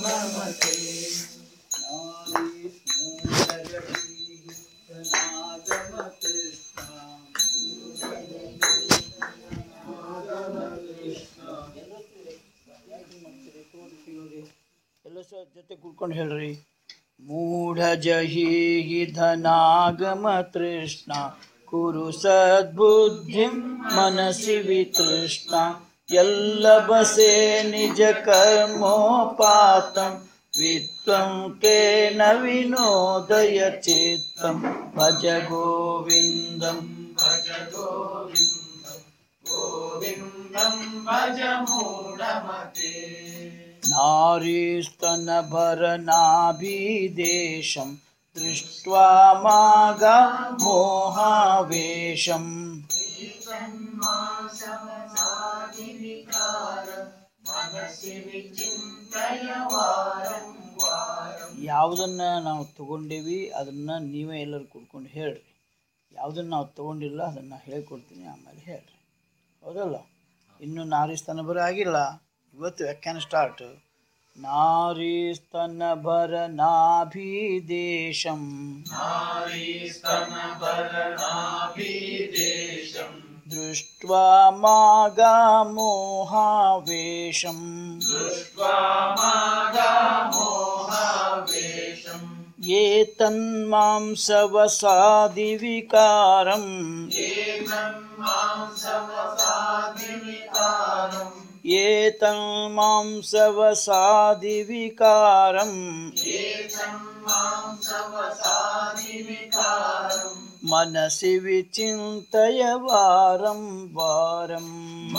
ನಮತೆ ನಾರಿ ಸ್ಮೂಲಗತಿ ಧನಾಗಮ ಕೃಷ್ಣ ಎಲ್ಲ ಸ ಜೊತೆ ಕೂತ್ಕೊಂಡು ಹೇಳ್ರಿ ಮೂಢ ಜಹಿ ಧನಾಗಮ ತೃಷ್ಣ ಕುರು ಸದ್ಬುದ್ಧಿಂ ಮನಸಿ ವಿತೃಷ್ಣ ಎಲ್ಲ ಬಸೆ ನಿಜ ಕರ್ಮೋಪಾತಂ ವಿತ್ವಂ ತೇನ ವಿನೋದಯ ಚಿತ್ತಂ ಭಜ ಗೋವಿಂದಂ ಭಜ ಗೋವಿಂದಂ ಗೋವಿಂದಂ ಭಜ ಮೂಢಮತೆ नारीस्तनभरनाभिदेशं दृष्ट्वा मागा मोहावेशम् ಯಾವುದನ್ನ ನಾವು ತಗೊಂಡೇವಿ ಅದನ್ನ ನೀವೇ ಎಲ್ಲರೂ ಕುಡ್ಕೊಂಡು ಹೇಳ್ರಿ ಯಾವುದನ್ನ ನಾವು ತಗೊಂಡಿಲ್ಲ ಅದನ್ನ ಹೇಳ್ಕೊಡ್ತೀನಿ ಆಮೇಲೆ ಹೇಳ್ರಿ ಹೌದಲ್ಲ ಇನ್ನು ನಾರಿಸ್ತನ ಬರ ಆಗಿಲ್ಲ ಇವತ್ತು ವ್ಯಾಖ್ಯಾನ ಸ್ಟಾರ್ಟ್ ನಾರಿಸ್ತನ ಭರ ನಾಭಿದೇಶಂ ದೃಷ್ಟ್ವಾ ಮಾಗಾ ಮೋಹಾವೇಶಂ ये तन्मांसवसादिविकारम् ये तन्मांसवसादिविकारम् मनसि विचिन्तय वारं वारम्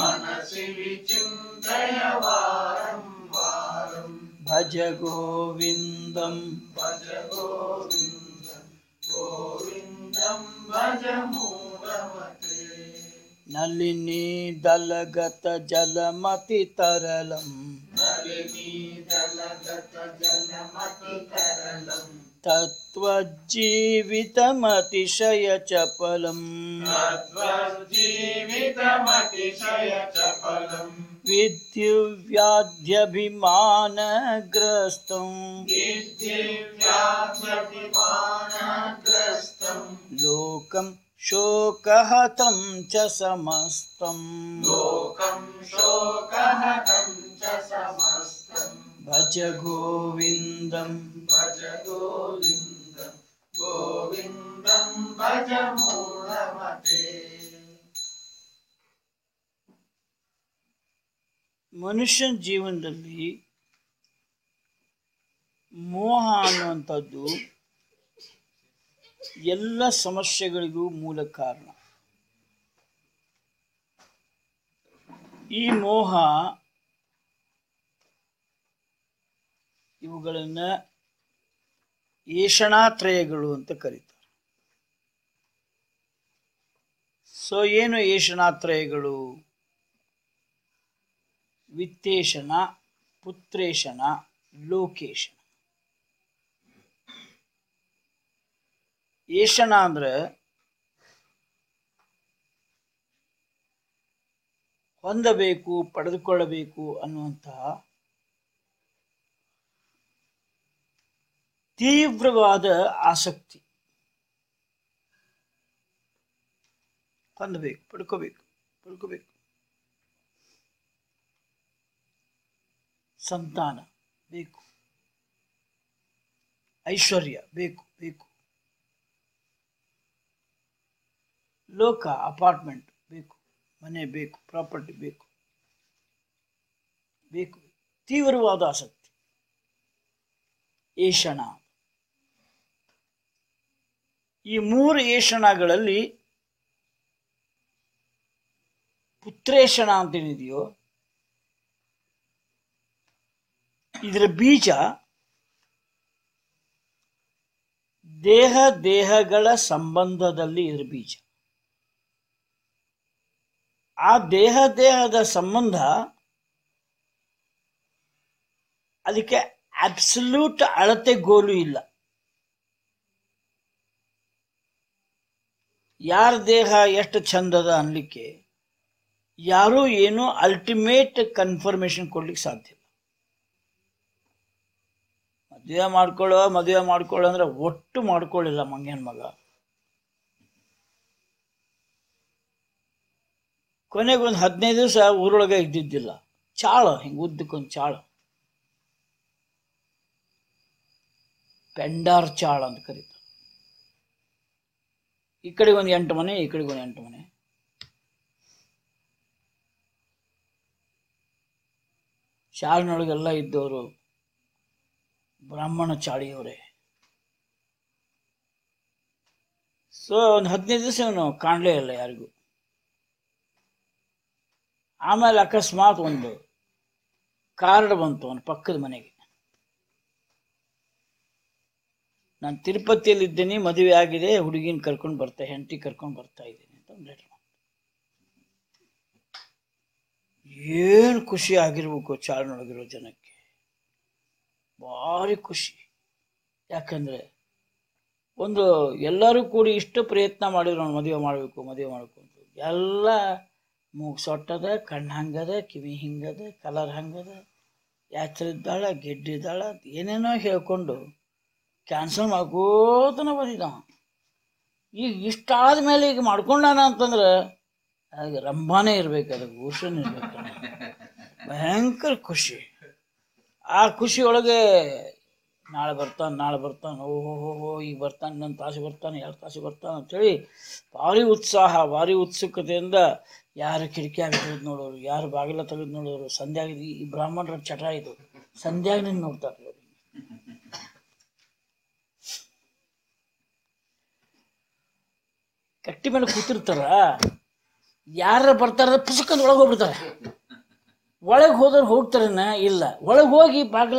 भज गोविन्दम् नलिनी दलगत जलमति तरलम् तत्त्वज्जीवितमतिशय चपलम् विद्युव्याध्यभिमानग्रस्तम् लोकं शोकहतं च समस्तम् भज गोविन्दम् भज गोविन्दम् गोविन्दम् भज मूढमते ಮನುಷ್ಯನ ಜೀವನದಲ್ಲಿ ಮೋಹ ಅನ್ನುವಂಥದ್ದು ಎಲ್ಲ ಸಮಸ್ಯೆಗಳಿಗೂ ಮೂಲ ಕಾರಣ ಈ ಮೋಹ ಇವುಗಳನ್ನು ಏಷಣಾತ್ರಯಗಳು ಅಂತ ಕರೀತಾರೆ ಸೊ ಏನು ಏಷಣಾತ್ರಯಗಳು ವಿತ್ತೇಶನ ಪುತ್ರೇಶನ ಲೋಕೇಶನ ಏಷಣ ಅಂದ್ರೆ ಹೊಂದಬೇಕು ಪಡೆದುಕೊಳ್ಳಬೇಕು ಅನ್ನುವಂತಹ ತೀವ್ರವಾದ ಆಸಕ್ತಿ ಹೊಂದಬೇಕು ಪಡ್ಕೋಬೇಕು ಪಡ್ಕೋಬೇಕು ಸಂತಾನ ಬೇಕು ಐಶ್ವರ್ಯ ಬೇಕು ಬೇಕು ಲೋಕ ಅಪಾರ್ಟ್ಮೆಂಟ್ ಬೇಕು ಮನೆ ಬೇಕು ಪ್ರಾಪರ್ಟಿ ಬೇಕು ಬೇಕು ತೀವ್ರವಾದ ಆಸಕ್ತಿ ಏಷಣ ಈ ಮೂರು ಏಷಣಗಳಲ್ಲಿ ಪುತ್ರೇಷಣ ಅಂತೇನಿದೆಯೋ ಇದರ ಬೀಜ ದೇಹ ದೇಹಗಳ ಸಂಬಂಧದಲ್ಲಿ ಇದರ ಬೀಜ ಆ ದೇಹ ದೇಹದ ಸಂಬಂಧ ಅದಕ್ಕೆ ಅಬ್ಸಲ್ಯೂಟ್ ಅಳತೆಗೋಲು ಇಲ್ಲ ಯಾರ ದೇಹ ಎಷ್ಟು ಚಂದದ ಅನ್ಲಿಕ್ಕೆ ಯಾರೂ ಏನೂ ಅಲ್ಟಿಮೇಟ್ ಕನ್ಫರ್ಮೇಶನ್ ಕೊಡ್ಲಿಕ್ಕೆ ಸಾಧ್ಯ ಇಲ್ಲ ಮದುವೆ ಮಾಡ್ಕೊಳ್ಳೋ ಮದುವೆ ಮಾಡ್ಕೊಳ್ಳೋ ಅಂದ್ರೆ ಒಟ್ಟು ಮಾಡ್ಕೊಳ್ಳಿಲ್ಲ ಮಂಗನ ಮಗ ಕೊನೆಗೆ ಒಂದು ಹದಿನೈದು ದಿವಸ ಊರೊಳಗೆ ಇದ್ದಿದ್ದಿಲ್ಲ ಚಾಳ ಹಿಂಗೆ ಉದ್ದಕ್ಕೊಂದು ಚಾಳ ಪೆಂಡಾರ್ ಚಾಳ ಅಂತ ಕರೀತಾರೆ ಈ ಕಡೆಗೆ ಒಂದು ಎಂಟು ಮನೆ ಈ ಕಡೆಗೆ ಒಂದು ಎಂಟು ಮನೆ ಶಾಲಿನೊಳಗೆಲ್ಲ ಇದ್ದವರು ಬ್ರಾಹ್ಮಣ ಚಾಳಿಯವರೇ ಸೊ ಒಂದು ಹದಿನೈದು ದಿವಸ ಇವನು ಕಾಣಲೇ ಇಲ್ಲ ಯಾರಿಗೂ ಆಮೇಲೆ ಅಕಸ್ಮಾತ್ ಒಂದು ಕಾರ್ಡ್ ಬಂತು ಅವನ ಪಕ್ಕದ ಮನೆಗೆ ನಾನು ತಿರುಪತಿಯಲ್ಲಿ ಇದ್ದೀನಿ ಮದುವೆ ಆಗಿದೆ ಹುಡುಗಿನ ಕರ್ಕೊಂಡು ಬರ್ತಾ ಹೆಂಡತಿ ಕರ್ಕೊಂಡು ಬರ್ತಾ ಇದ್ದೀನಿ ಅಂತ ಒಂದು ಲೆಟರ್ ಏನು ಖುಷಿ ಆಗಿರ್ಬೇಕು ಚಾರ್ನೊಳಗಿರೋ ಜನಕ್ಕೆ ಭಾರಿ ಖುಷಿ ಯಾಕಂದ್ರೆ ಒಂದು ಎಲ್ಲರೂ ಕೂಡಿ ಇಷ್ಟು ಪ್ರಯತ್ನ ಮಾಡಿದ್ರು ಅವ್ನು ಮದುವೆ ಮಾಡಬೇಕು ಮದುವೆ ಮಾಡಬೇಕು ಅಂತ ಎಲ್ಲ ಮೂಗು ಸೊಟ್ಟದ ಕಣ್ಣು ಹಂಗದ ಕಿವಿ ಹಿಂಗದ ಕಲರ್ ಹಂಗದ ಯಾತ್ರಿದ್ದಾಳ ಗೆಡ್ಡಿದ್ದಾಳ ಅಂತ ಏನೇನೋ ಹೇಳ್ಕೊಂಡು ಕ್ಯಾನ್ಸಲ್ ಮಾಡ್ಕೋತನ ಬಂದಿದ್ದ ಅವ. ಈಗ ಇಷ್ಟಾದ ಮೇಲೆ ಈಗ ಮಾಡ್ಕೊಂಡಾನ ಅಂತಂದ್ರೆ ಅದಕ್ಕೆ ರಂಭಾನೇ ಇರ್ಬೇಕು ಅದಕ್ಕೆ ಭೂಷಣ ಇರ್ಬೇಕು ಭಯಂಕರ ಖುಷಿ ಆ ಖುಷಿ ಒಳಗೆ ನಾಳೆ ಬರ್ತಾನೆ ನಾಳೆ ಬರ್ತಾನೆ ಓಹೋ ಹೋ ಹೋ ಈಗ ಬರ್ತಾನೆ ಇನ್ನೊಂದು ತಾಸು ಬರ್ತಾನೆ ಎರಡು ತಾಸು ಬರ್ತಾನೆ ಅಂತೇಳಿ ಭಾರಿ ಉತ್ಸಾಹ ಭಾರಿ ಉತ್ಸುಕತೆಯಿಂದ ಯಾರು ಕಿಟಕಿಯಾಗಿ ತೆಗೆದು ನೋಡೋರು ಯಾರು ಬಾಗಿಲ ತೆಗೆದು ನೋಡೋರು ಸಂಧ್ಯಾಗ ಈ ಬ್ರಾಹ್ಮಣರ ಚಟ ಇದು ಸಂಧ್ಯಾಗ ನಿಂತು ನೋಡ್ತಾರೆ ಇವ್ರು. ಕಟ್ಟಿ ಮೇಲೆ ಕೂತಿರ್ತಾರ ಯಾರು ಬರ್ತಾರ ಪುಸ್ತಕದ ಒಳಗೆ ಹೋಗ್ಬಿಡ್ತಾರೆ ಒಳಗೆ ಹೋದ್ರೆ ಹೋಗ್ತಾರೇನ ಇಲ್ಲ ಒಳಗೆ ಹೋಗಿ ಬಾಗಿಲ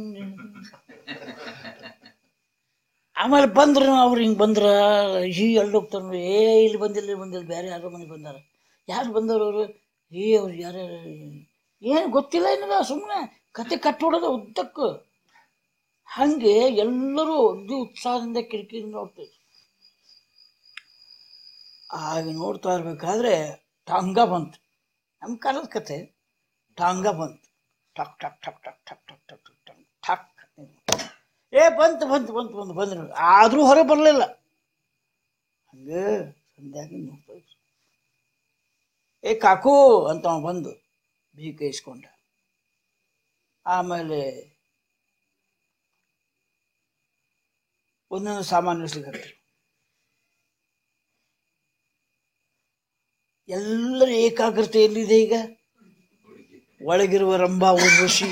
ಆಮೇಲೆ ಬಂದ್ರು ಅವ್ರು ಹಿಂಗೆ ಬಂದ್ರ ಈ ಎಲ್ಲಿ ಹೋಗ್ತಾರ ಏ ಇಲ್ಲಿ ಬಂದಿಲ್ಲ ಇಲ್ಲಿ ಬಂದಿಲ್ಲ ಬೇರೆ ಯಾರೋ ಮನೆಗೆ ಬಂದಾರ ಯಾರು ಬಂದವರು ಅವರು ಏ ಅವ್ರು ಯಾರು ಏನು ಗೊತ್ತಿಲ್ಲ ಏನಿಲ್ಲ ಸುಮ್ಮನೆ ಕತೆ ಕಟ್ಟೋಡೋದು ಉದ್ದಕ್ಕೂ ಹಾಗೆ ಎಲ್ಲರೂ ಅಗ್ದಿ ಉತ್ಸಾಹದಿಂದ ಕಿರಿಕಿರಿ ನೋಡ್ತಾರೆ ಆಗ ನೋಡ್ತಾ ಇರ್ಬೇಕಾದ್ರೆ ಟಾಂಗ ಬಂತು ನಮ್ಮ ಕಾಲದ ಕತೆ ಟಾಂಗ ಬಂತು ಟಕ್ ಟಕ್ ಟಕ್ ಟಕ್ ಟಕ್ ಟಕ್ ಟಕ್ ಟಕ್ ಟಕ್ ಟಕ್ ಏ ಬಂತು ಬಂತು ಬಂತು ಬಂತು ಬಂದ್ರು ಆದರೂ ಹೊರಗೆ ಬರಲಿಲ್ಲ ಹಂಗೆ ಸಂಧ್ಯಾಗಿ ನೋಡ್ತಾ ಇದ್ರು ಏ ಕಾಕು ಅಂತ ಅವ ಬಂದು ಬೀಗ ಇಸ್ಕೊಂಡ ಆಮೇಲೆ ಒಂದೊಂದು ಸಾಮಾನು ಇಳಿಸ್ಲಿಕ್ಕೆ ಎಲ್ಲರ ಏಕಾಗ್ರತೆ ಎಲ್ಲಿದೆ ಈಗ ಒಳಗಿರುವ ರಂಭಾ ಊರ್ವಶಿ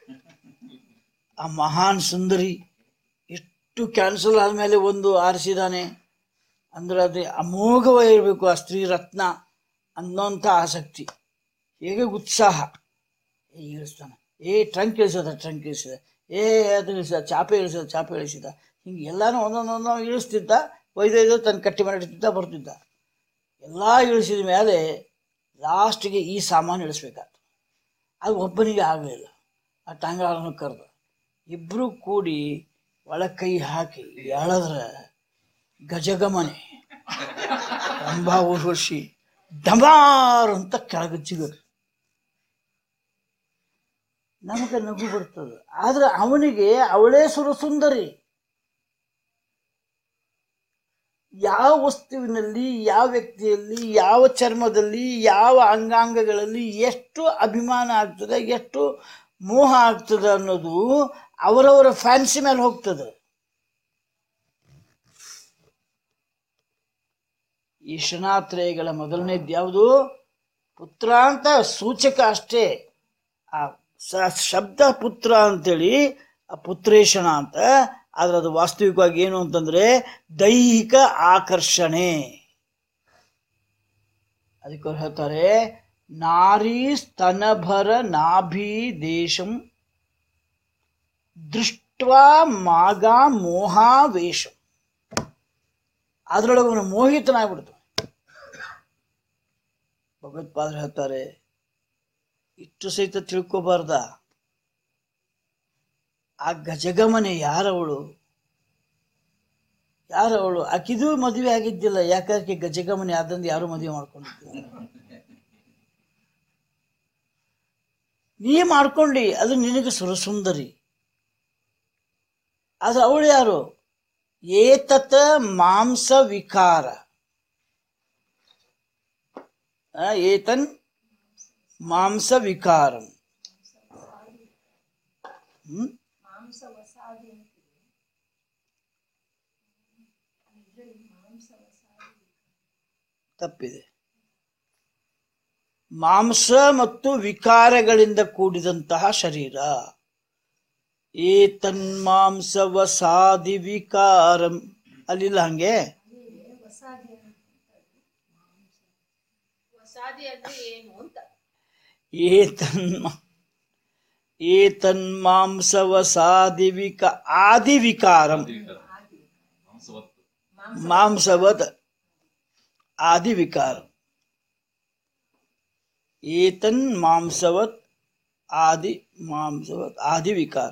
ಆ ಮಹಾನ್ ಸುಂದರಿ ಎಷ್ಟು ಕ್ಯಾನ್ಸಲ್ ಆದಮೇಲೆ ಒಂದು ಆರಿಸಿದಾನೆ ಅಂದ್ರೆ ಅದು ಅಮೋಘವಾಗಿರಬೇಕು ಆ ಸ್ತ್ರೀ ರತ್ನ ಅನ್ನೋಂಥ ಆಸಕ್ತಿ ಹೇಗೆ ಉತ್ಸಾಹ ಏ ಇಳಿಸ್ತಾನೆ ಏ ಟ್ರಂಕ್ ಇಳಿಸದ ಟ್ರಂಕ್ ಇಳಿಸಿದ ಏ ಅದು ಇಳಿಸಿದ ಚಾಪೆ ಇಳಿಸಿದ ಚಾಪೆ ಇಳಿಸಿದ ಹಿಂಗೆ ಎಲ್ಲಾನು ಒಂದೊಂದು ಒಂದೊಂದು ಇಳಿಸ್ತಿದ್ದ ಒಯ್ದೊಯ್ದು ತನ್ನ ಕಟ್ಟಿ ಮಾಡಿರ್ತಿದ್ದ ಬರ್ತಿದ್ದ ಎಲ್ಲ ಇಳಿಸಿದ ಮೇಲೆ ಲಾಸ್ಟಿಗೆ ಈ ಸಾಮಾನು ಇಳಿಸ್ಬೇಕಾಯ್ತು ಅದು ಒಬ್ಬನಿಗೆ ಆಗಲಿಲ್ಲ ಆ ಟಂಗಾಳನ್ನು ಕರೆದು ಇಬ್ಬರು ಕೂಡಿ ಒಳ ಕೈ ಹಾಕಿ ಎಳೆದ್ರೆ ಗಜಗಮನೆ ರಂಭಾ ಊರ್ವಶಿ ಡಮಾರ್ ಅಂತ ಕೆಳಗೆ ಜಿಗರು ನಮಗೆ ನಗು ಬರ್ತದೆ ಆದ್ರೆ ಅವನಿಗೆ ಅವಳೇ ಸುರಸುಂದರಿ ಯಾವ ವಸ್ತುವಿನಲ್ಲಿ ಯಾವ ವ್ಯಕ್ತಿಯಲ್ಲಿ ಯಾವ ಚರ್ಮದಲ್ಲಿ ಯಾವ ಅಂಗಾಂಗಗಳಲ್ಲಿ ಎಷ್ಟು ಅಭಿಮಾನ ಆಗ್ತದೆ ಎಷ್ಟು ಮೋಹ ಆಗ್ತದೆ ಅನ್ನೋದು ಅವರವರ ಫ್ಯಾನ್ಸಿ ಮೇಲೆ ಹೋಗ್ತದೆ ಈ ಶನಾತ್ರಯಗಳ ಮೊದಲನೇದು ಯಾವುದು ಪುತ್ರ ಅಂತ ಸೂಚಕ ಅಷ್ಟೇ ಆ ಸ- ಶಬ್ದ ಪುತ್ರ ಅಂತೇಳಿ ಆ ಪುತ್ರೇಶನ ಅಂತ ಆದ್ರೆ ಅದು ವಾಸ್ತವಿಕವಾಗಿ ಏನು ಅಂತಂದ್ರೆ ದೈಹಿಕ ಆಕರ್ಷಣೆ ಅದಕ್ಕೆ ಅವ್ರು ಹೇಳ್ತಾರೆ ನಾರಿ ಸ್ತನಭರ ನಾಭಿ ದೇಶಂ ದೃಷ್ಟ್ವಾ ಮಾಗ ಮೋಹಾವೇಶಂ ಅದರೊಳಗೆ ಅವನು ಮೋಹಿತನಾಗ್ಬಿಡ್ತಾನೆ ಭಗವತ್ಪಾದರು ಹೇಳ್ತಾರೆ ಇಷ್ಟು ಸಹಿತ ತಿಳ್ಕೊಬಾರ್ದ ಆ ಗಜಗಮನೆ ಯಾರವಳು ಯಾರವಳು ಆಕಿದು ಮದುವೆ ಆಗಿದ್ದಿಲ್ಲ ಯಾಕೆ ಗಜಗಮನೆ ಆದಂದು ಯಾರು ಮದುವೆ ಮಾಡ್ಕೊಂಡಿದ್ದಿಲ್ಲ ನೀ ಮಾಡ್ಕೊಂಡಿ ಅದು ನಿನಗೆ ಸುರಸುಂದರಿ ಅದು ಅವಳು ಯಾರು ಏತತ ಮಾಂಸ ವಿಕಾರ ಆ, ಏತನ್ ಮಾಂಸ ವಿಕಾರಂ ಹ್ಮ್ ತಪ್ಪಿದೆ ಮಾಂಸ ಮತ್ತು ವಿಕಾರಗಳಿಂದ ಕೂಡಿದಂತಹ ಶರೀರ ಏತನ್ಮಾಂಸವಸಾದಿ ವಿಕಾರಂ ಅಲ್ಲಿಲ್ಲ ಹಂಗೆ ಏತನ್ಮ ಏತನ್ಮಾಂಸವಸಾದಿ ವಿಕ ಆದಿ ವಿಕಾರಂ ಮಾಂಸವತ್ ಆದಿ ವಿಕಾರ ಏತನ್ ಮಾಂಸವತ್ ಆದಿ ಮಾಂಸವತ್ ಆದಿ ವಿಕಾರ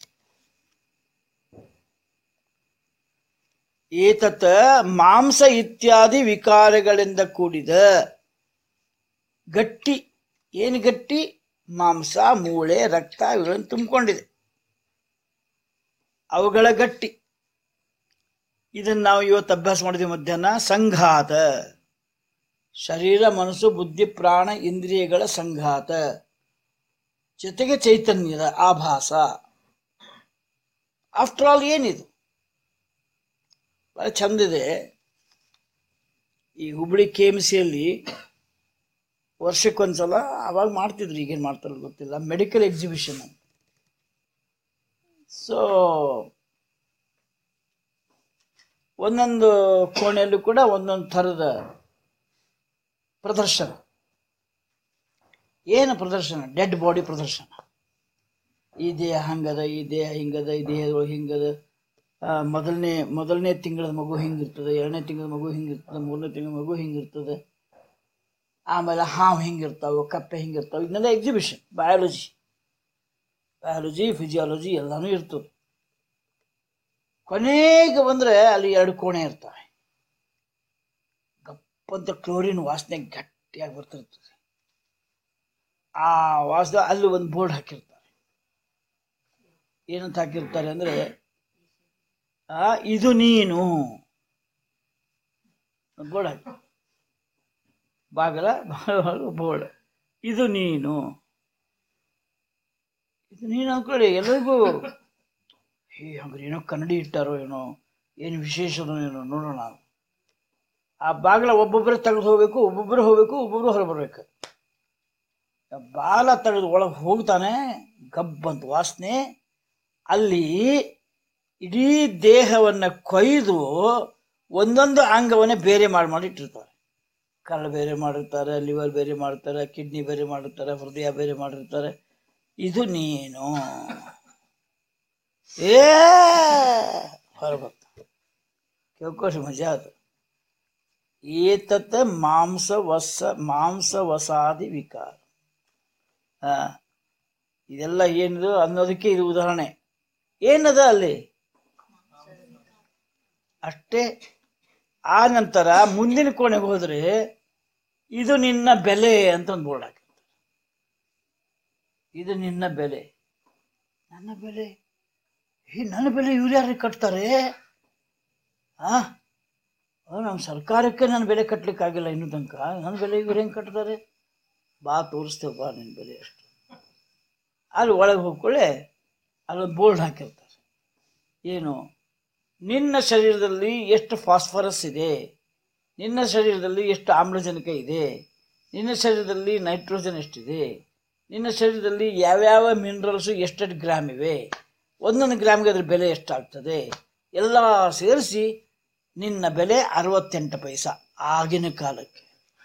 ಏತತ್ ಮಾಂಸ ಇತ್ಯಾದಿ ವಿಕಾರಗಳಿಂದ ಕೂಡಿದ ಗಟ್ಟಿ ಏನು ಗಟ್ಟಿ ಮಾಂಸ ಮೂಳೆ ರಕ್ತ ಇವುಗಳನ್ನು ತುಂಬಿಕೊಂಡಿದೆ ಅವುಗಳ ಗಟ್ಟಿ ಇದನ್ನು ನಾವು ಇವತ್ತು ಅಭ್ಯಾಸ ಮಾಡಿದ್ವಿ ಮಧ್ಯಾಹ್ನ ಸಂಘಾತ ಶರೀರ ಮನಸ್ಸು ಬುದ್ಧಿ ಪ್ರಾಣ ಇಂದ್ರಿಯಗಳ ಸಂಘಾತ ಜೊತೆಗೆ ಚೈತನ್ಯದ ಆಭಾಸ ಆಫ್ಟರ್ ಆಲ್ ಏನಿದು ಬಹಳ ಚಂದಿದೆ ಈ ಹುಬ್ಳಿ ಕೆ ಎಮ್ ಸಿಯಲ್ಲಿ ವರ್ಷಕ್ಕೊಂದ್ಸಲ ಅವಾಗ ಮಾಡ್ತಿದ್ರು ಈಗೇನು ಮಾಡ್ತಾರೋ ಗೊತ್ತಿಲ್ಲ ಮೆಡಿಕಲ್ ಎಕ್ಸಿಬಿಷನ್ ಸೊ ಒಂದೊಂದು ಕೋಣೆಯಲ್ಲೂ ಕೂಡ ಒಂದೊಂದು ಥರದ ಪ್ರದರ್ಶನ ಏನು ಪ್ರದರ್ಶನ ಡೆಡ್ ಬಾಡಿ ಪ್ರದರ್ಶನ ಈ ದೇಹ ಹಂಗದ ಈ ದೇಹ ಹಿಂಗದ ಈ ದೇಹದೊಳಗೆ ಹಿಂಗದ ಆ, ಮೊದಲನೇ ಮೊದಲನೇ ತಿಂಗಳದ ಮಗು ಹಿಂಗಿರ್ತದೆ ಎರಡನೇ ತಿಂಗಳ ಮಗು ಹಿಂಗಿರ್ತದೆ ಮೂರನೇ ತಿಂಗಳ ಮಗು ಹಿಂಗಿರ್ತದೆ ಆಮೇಲೆ ಹಾವು ಹಿಂಗಿರ್ತಾವೆ ಕಪ್ಪೆ ಹಿಂಗಿರ್ತಾವೆ ಇದನ್ನೆಲ್ಲ ಎಕ್ಸಿಬಿಷನ್ ಬಯಾಲಜಿ ಬಯಾಲಜಿ ಫಿಸಿಯಾಲಜಿ ಎಲ್ಲನೂ ಇರ್ತದೆ ಕೊನೆಗೆ ಬಂದರೆ ಅಲ್ಲಿ ಎರಡು ಕೋಣೆ ಇರ್ತವೆ ಗಪ್ಪಂತ ಕ್ಲೋರಿನ್ ವಾಸನೆ ಗಟ್ಟಿಯಾಗಿ ಬರ್ತಿರ್ತದೆ ಆ ವಾಸದ ಅಲ್ಲಿ ಒಂದು ಬೋರ್ಡ್ ಹಾಕಿರ್ತಾರೆ ಏನಂತ ಹಾಕಿರ್ತಾರೆ ಅಂದರೆ ಇದು ನೀನು ಬೋರ್ಡ್ ಹಾಕಿ ಬಾಗಲ ಬೋರ್ಡ್ ಇದು ನೀನು ಇದು ನೀನು ಅನ್ಕೊಳ್ಳಿ ಎಲ್ಲರಿಗೂ ಹೇ ಹಂಗ್ರೆ ಏನೋ ಕನ್ನಡಿ ಇಟ್ಟಾರೋ ಏನೋ ಏನು ವಿಶೇಷನೋ ಏನೋ ನೋಡೋಣ ಆ ಬಾಗಿಲ ಒಬ್ಬೊಬ್ಬರೇ ತೆಗೆದು ಹೋಗ್ಬೇಕು ಒಬ್ಬೊಬ್ಬರು ಹೋಗ್ಬೇಕು ಒಬ್ಬೊಬ್ಬರು ಹೊರ ಬರ್ಬೇಕು ಬಾಲ ತೆಗೆದು ಒಳಗೆ ಹೋಗ್ತಾನೆ ಗಬ್ಬಂತ ವಾಸನೆ ಅಲ್ಲಿ ಇಡೀ ದೇಹವನ್ನು ಕೊಯ್ದು ಒಂದೊಂದು ಅಂಗವನ್ನೇ ಬೇರೆ ಮಾಡಿ ಮಾಡಿ ಇಟ್ಟಿರ್ತಾರೆ ಕರಳು ಬೇರೆ ಮಾಡಿರ್ತಾರೆ ಲಿವರ್ ಬೇರೆ ಮಾಡ್ತಾರೆ ಕಿಡ್ನಿ ಬೇರೆ ಮಾಡಿರ್ತಾರೆ ಹೃದಯ ಬೇರೆ ಮಾಡಿರ್ತಾರೆ ಇದು ನೀನು ಏ ಹೊರಬರ್ತ ಕೇಳ್ಕೊಳ್ರಿ ಮಜಾ ಅದು ಏತತ್ ಮಾಂಸ ವಸ ಮಾಂಸ ವಸಾದಿ ವಿಕಾರ ಆ, ಇದೆಲ್ಲ ಏನಿದು ಅನ್ನೋದಕ್ಕೆ ಇದು ಉದಾಹರಣೆ ಏನದ ಅಲ್ಲಿ ಅಷ್ಟೇ ಆ ನಂತರ ಮುಂದಿನ ಕೋಣೆಗೆ ಹೋದ್ರೆ ಇದು ನಿನ್ನ ಬೆಲೆ ಅಂತ ಒಂದು ಬೋರ್ಡ್ ಹಾಕಿರ್ತಾರೆ ಇದು ನಿನ್ನ ಬೆಲೆ ನನ್ನ ಬೆಲೆ ಈ ನನ್ನ ಬೆಲೆ ಇವ್ರು ಯಾರಿಗೆ ಕಟ್ತಾರೆ ಆ ಆ, ನಮ್ಮ ಸರ್ಕಾರಕ್ಕೆ ನನ್ನ ಬೆಲೆ ಕಟ್ಟಲಿಕ್ಕಾಗಿಲ್ಲ ಇನ್ನೂ ತನಕ ನನ್ನ ಬೆಲೆ ಇವ್ರು ಹೆಂಗೆ ಕಟ್ತಾರೆ ಬಾ ತೋರಿಸ್ತೇವೆ ಬಾ ನಿನ್ನ ಬೆಲೆ ಅಷ್ಟು ಅಲ್ಲಿ ಒಳಗೆ ಹೋಗ್ಕೊಳ್ಳೆ ಅಲ್ಲೊಂದು ಬೋರ್ಡ್ ಹಾಕಿರ್ತಾರೆ ಏನು ನಿನ್ನ ಶರೀರದಲ್ಲಿ ಎಷ್ಟು ಫಾಸ್ಫರಸ್ ಇದೆ ನಿನ್ನ ಶರೀರದಲ್ಲಿ ಎಷ್ಟು ಆಮ್ಲಜನಕ ಇದೆ ನಿನ್ನ ಶರೀರದಲ್ಲಿ ನೈಟ್ರೋಜನ್ ಎಷ್ಟಿದೆ ನಿನ್ನ ಶರೀರದಲ್ಲಿ ಯಾವ್ಯಾವ ಮಿನರಲ್ಸು ಎಷ್ಟೆಷ್ಟು ಗ್ರಾಮ್ ಇವೆ ಒಂದೊಂದು ಗ್ರಾಮ್ಗೆ ಅದ್ರ ಬೆಲೆ ಎಷ್ಟಾಗ್ತದೆ ಎಲ್ಲ ಸೇರಿಸಿ ನಿನ್ನ ಬೆಲೆ ಅರವತ್ತೆಂಟು ಪೈಸಾ ಆಗಿನ ಕಾಲಕ್ಕೆ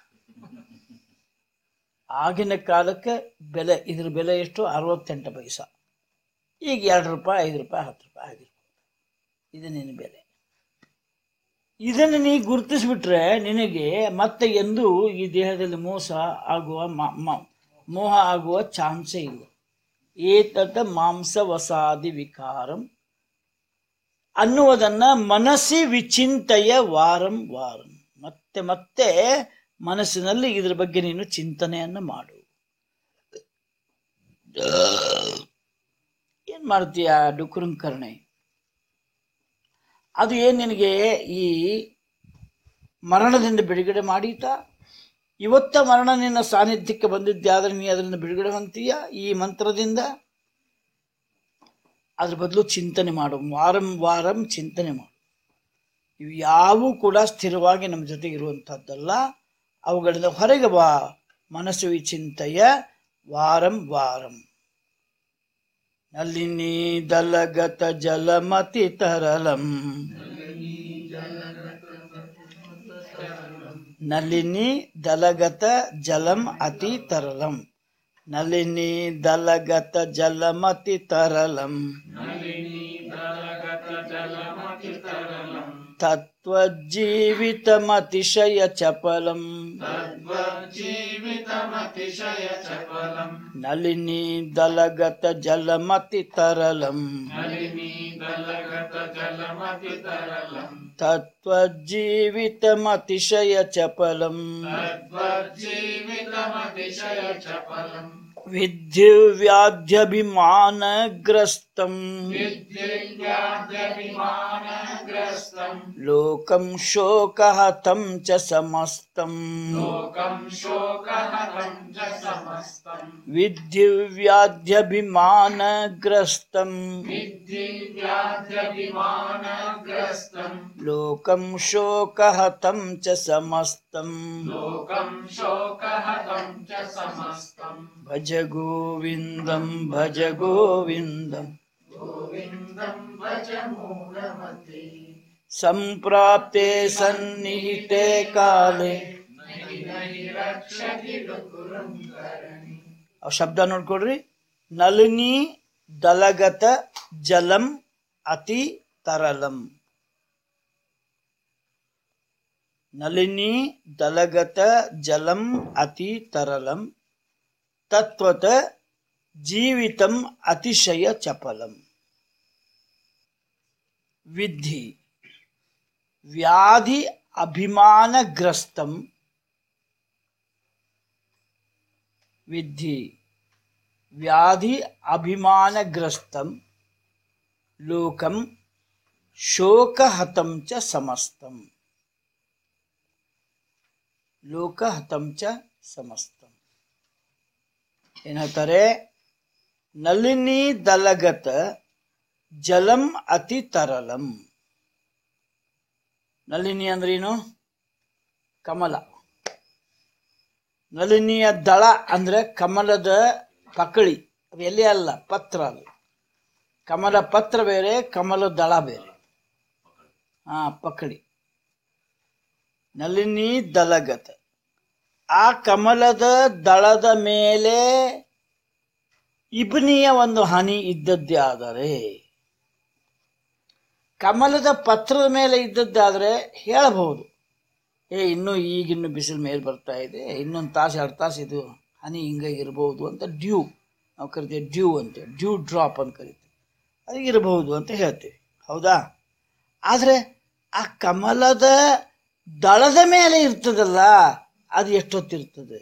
ಆಗಿನ ಕಾಲಕ್ಕೆ ಬೆಲೆ ಇದ್ರ ಬೆಲೆ ಎಷ್ಟು ಅರವತ್ತೆಂಟು ಪೈಸಾ ಈಗ ಎರಡು ರೂಪಾಯಿ ಐದು ರೂಪಾಯಿ ಹತ್ತು ರೂಪಾಯಿ ಆಗಿರ್ಬೋದು ಇದು ನಿನ್ನ ಬೆಲೆ ಇದನ್ನು ನೀ ಗುರುತಿಸ್ಬಿಟ್ರೆ ನಿನಗೆ ಮತ್ತೆ ಎಂದೂ ಈ ದೇಹದಲ್ಲಿ ಮೋಸ ಆಗುವ ಮ- ಮ- ಮೋಹ ಆಗುವ ಚಾನ್ಸೇ ಇಲ್ಲ ಏತತ್ ಮಾಂಸ ವಸಾದಿ ವಿಕಾರಂ ಅನ್ನುವುದನ್ನ ಮನಸ್ಸಿ ವಿಚಿಂತೆಯ ವಾರಂ ವಾರಂ ಮತ್ತೆ ಮತ್ತೆ ಮನಸ್ಸಿನಲ್ಲಿ ಇದ್ರ ಬಗ್ಗೆ ನೀನು ಚಿಂತನೆಯನ್ನು ಮಾಡು ಏನ್ ಮಾಡ್ತೀಯ ಡುಕುರಂಕರಣೆ ಅದು ಏನು ನಿನಗೆ ಈ ಮರಣದಿಂದ ಬಿಡುಗಡೆ ಮಾಡೀತಾ ಇವತ್ತ ಮರಣ ನಿನ್ನ ಸಾನ್ನಿಧ್ಯಕ್ಕೆ ಬಂದಿದ್ದೆ ಆದರೆ ನೀ ಅದರಿಂದ ಬಿಡುಗಡೆ ಹೊಂತೀಯ ಈ ಮಂತ್ರದಿಂದ ಅದ್ರ ಬದಲು ಚಿಂತನೆ ಮಾಡು ವಾರಂ ವಾರಂ ಚಿಂತನೆ ಮಾಡು ಇವು ಯಾವೂ ಕೂಡ ಸ್ಥಿರವಾಗಿ ನಮ್ಮ ಜೊತೆ ಇರುವಂಥದ್ದಲ್ಲ ಅವುಗಳಿಂದ ಹೊರಗೆ ಬಾ ಮನಸ್ಸು ವಿಚಿಂತೆಯ ವಾರಂ ವಾರಂ ನಲ್ಲಿನಿ ದಲಗತ ಜಲಮತಿ ತರಲಂ ನಲಿನಿ ದಲಗತ ಜಲಂ ಅತಿ ತರಲಂ ನಲಿನಿ ದಲಗತ ಜಲಮತಿ ತರಲಂ ತತ್ವಜೀವಿತಮತಿಶಯ ಚಪಲಂ ನಲಿನಿ ದಲಗತ ಜಲಮತಿ ತರಲಂ ತತ್ವಜೀವಿತಮತಿಶಯ ಚಪಲಂ विद्युव्याध्यभिमानग्रस्तम् लोकं शोकहतं च समस्तम् विद्युव्याध्यभिमानग्रस्तम् लोकं शोकहतं च समस्तम् भज गोविन्दं भज गोविन्दम् सम्प्राप्ते सन्निहिते काले ಅವ್ ಶಬ್ದ ನೋಡ್ಕೊಡ್ರಿ ನಳಿನಿ ದಲಗತ ಜಲಂ ಅತಿ ತರಲಂ ನಳಿನಿ ದಲಗತ ಜಲಂ ಅತಿ ತರಲಂ ತತ್ವತ ಜೀವಿತಂ ಅತಿಶಯ ಚಪಲಂ ವಿಧಿ ವ್ಯಾಧಿ ಅಭಿಮಾನಗ್ರಸ್ತಂ ವಿಧಿ ವ್ಯಾಧಿ ಅಭಿಮಾನಗ್ರಸ್ತಂ ಲೋಕಂ ಶೋಕಹತಂ ಚ ಸಮಸ್ತಂ ಲೋಕಹತಂ ಚ ಸಮಸ್ತಂ ಏನ್ ಹೇಳ್ತಾರೆ ನಳಿನಿ ದಲಗತ ಜಲಂ ಅತಿ ತರಲಂ ನಳಿನಿ ಅಂದ್ರೇನು ಕಮಲ ನಳಿನಿಯ ದಳ ಅಂದ್ರೆ ಕಮಲದ ಪಕಳಿ ಅದು ಎಲೆ ಅಲ್ಲ ಪತ್ರ ಅದು ಕಮಲ ಪತ್ರ ಬೇರೆ ಕಮಲ ದಳ ಬೇರೆ ಹಾ ಪಕಳಿ ನಳಿನಿ ದಲಗತ ಆ ಕಮಲದ ದಳದ ಮೇಲೆ ಇಬ್ನಿಯ ಒಂದು ಹನಿ ಇದ್ದದ್ದೇ ಆದರೆ ಕಮಲದ ಪತ್ರದ ಮೇಲೆ ಇದ್ದದ್ದಾದರೆ ಹೇಳಬಹುದು ಏ ಇನ್ನೂ ಈಗಿನ್ನು ಬಿಸಿಲು ಮೇಲೆ ಬರ್ತಾ ಇದೆ ಇನ್ನೊಂದು ತಾಸು ಎರಡು ತಾಸು ಇದು ಹನಿ ಹಿಂಗೆ ಇರ್ಬೋದು ಅಂತ ಡ್ಯೂ ನಾವು ಕರಿತೀವಿ ಡ್ಯೂ ಅಂತೇಳಿ ಡ್ಯೂ ಡ್ರಾಪ್ ಅಂತ ಕರಿತೀವಿ ಅದು ಇರಬಹುದು ಅಂತ ಹೇಳ್ತೀವಿ ಹೌದಾ ಆದರೆ ಆ ಕಮಲದ ದಳದ ಮೇಲೆ ಇರ್ತದಲ್ಲ ಅದು ಎಷ್ಟೊತ್ತಿರ್ತದೆ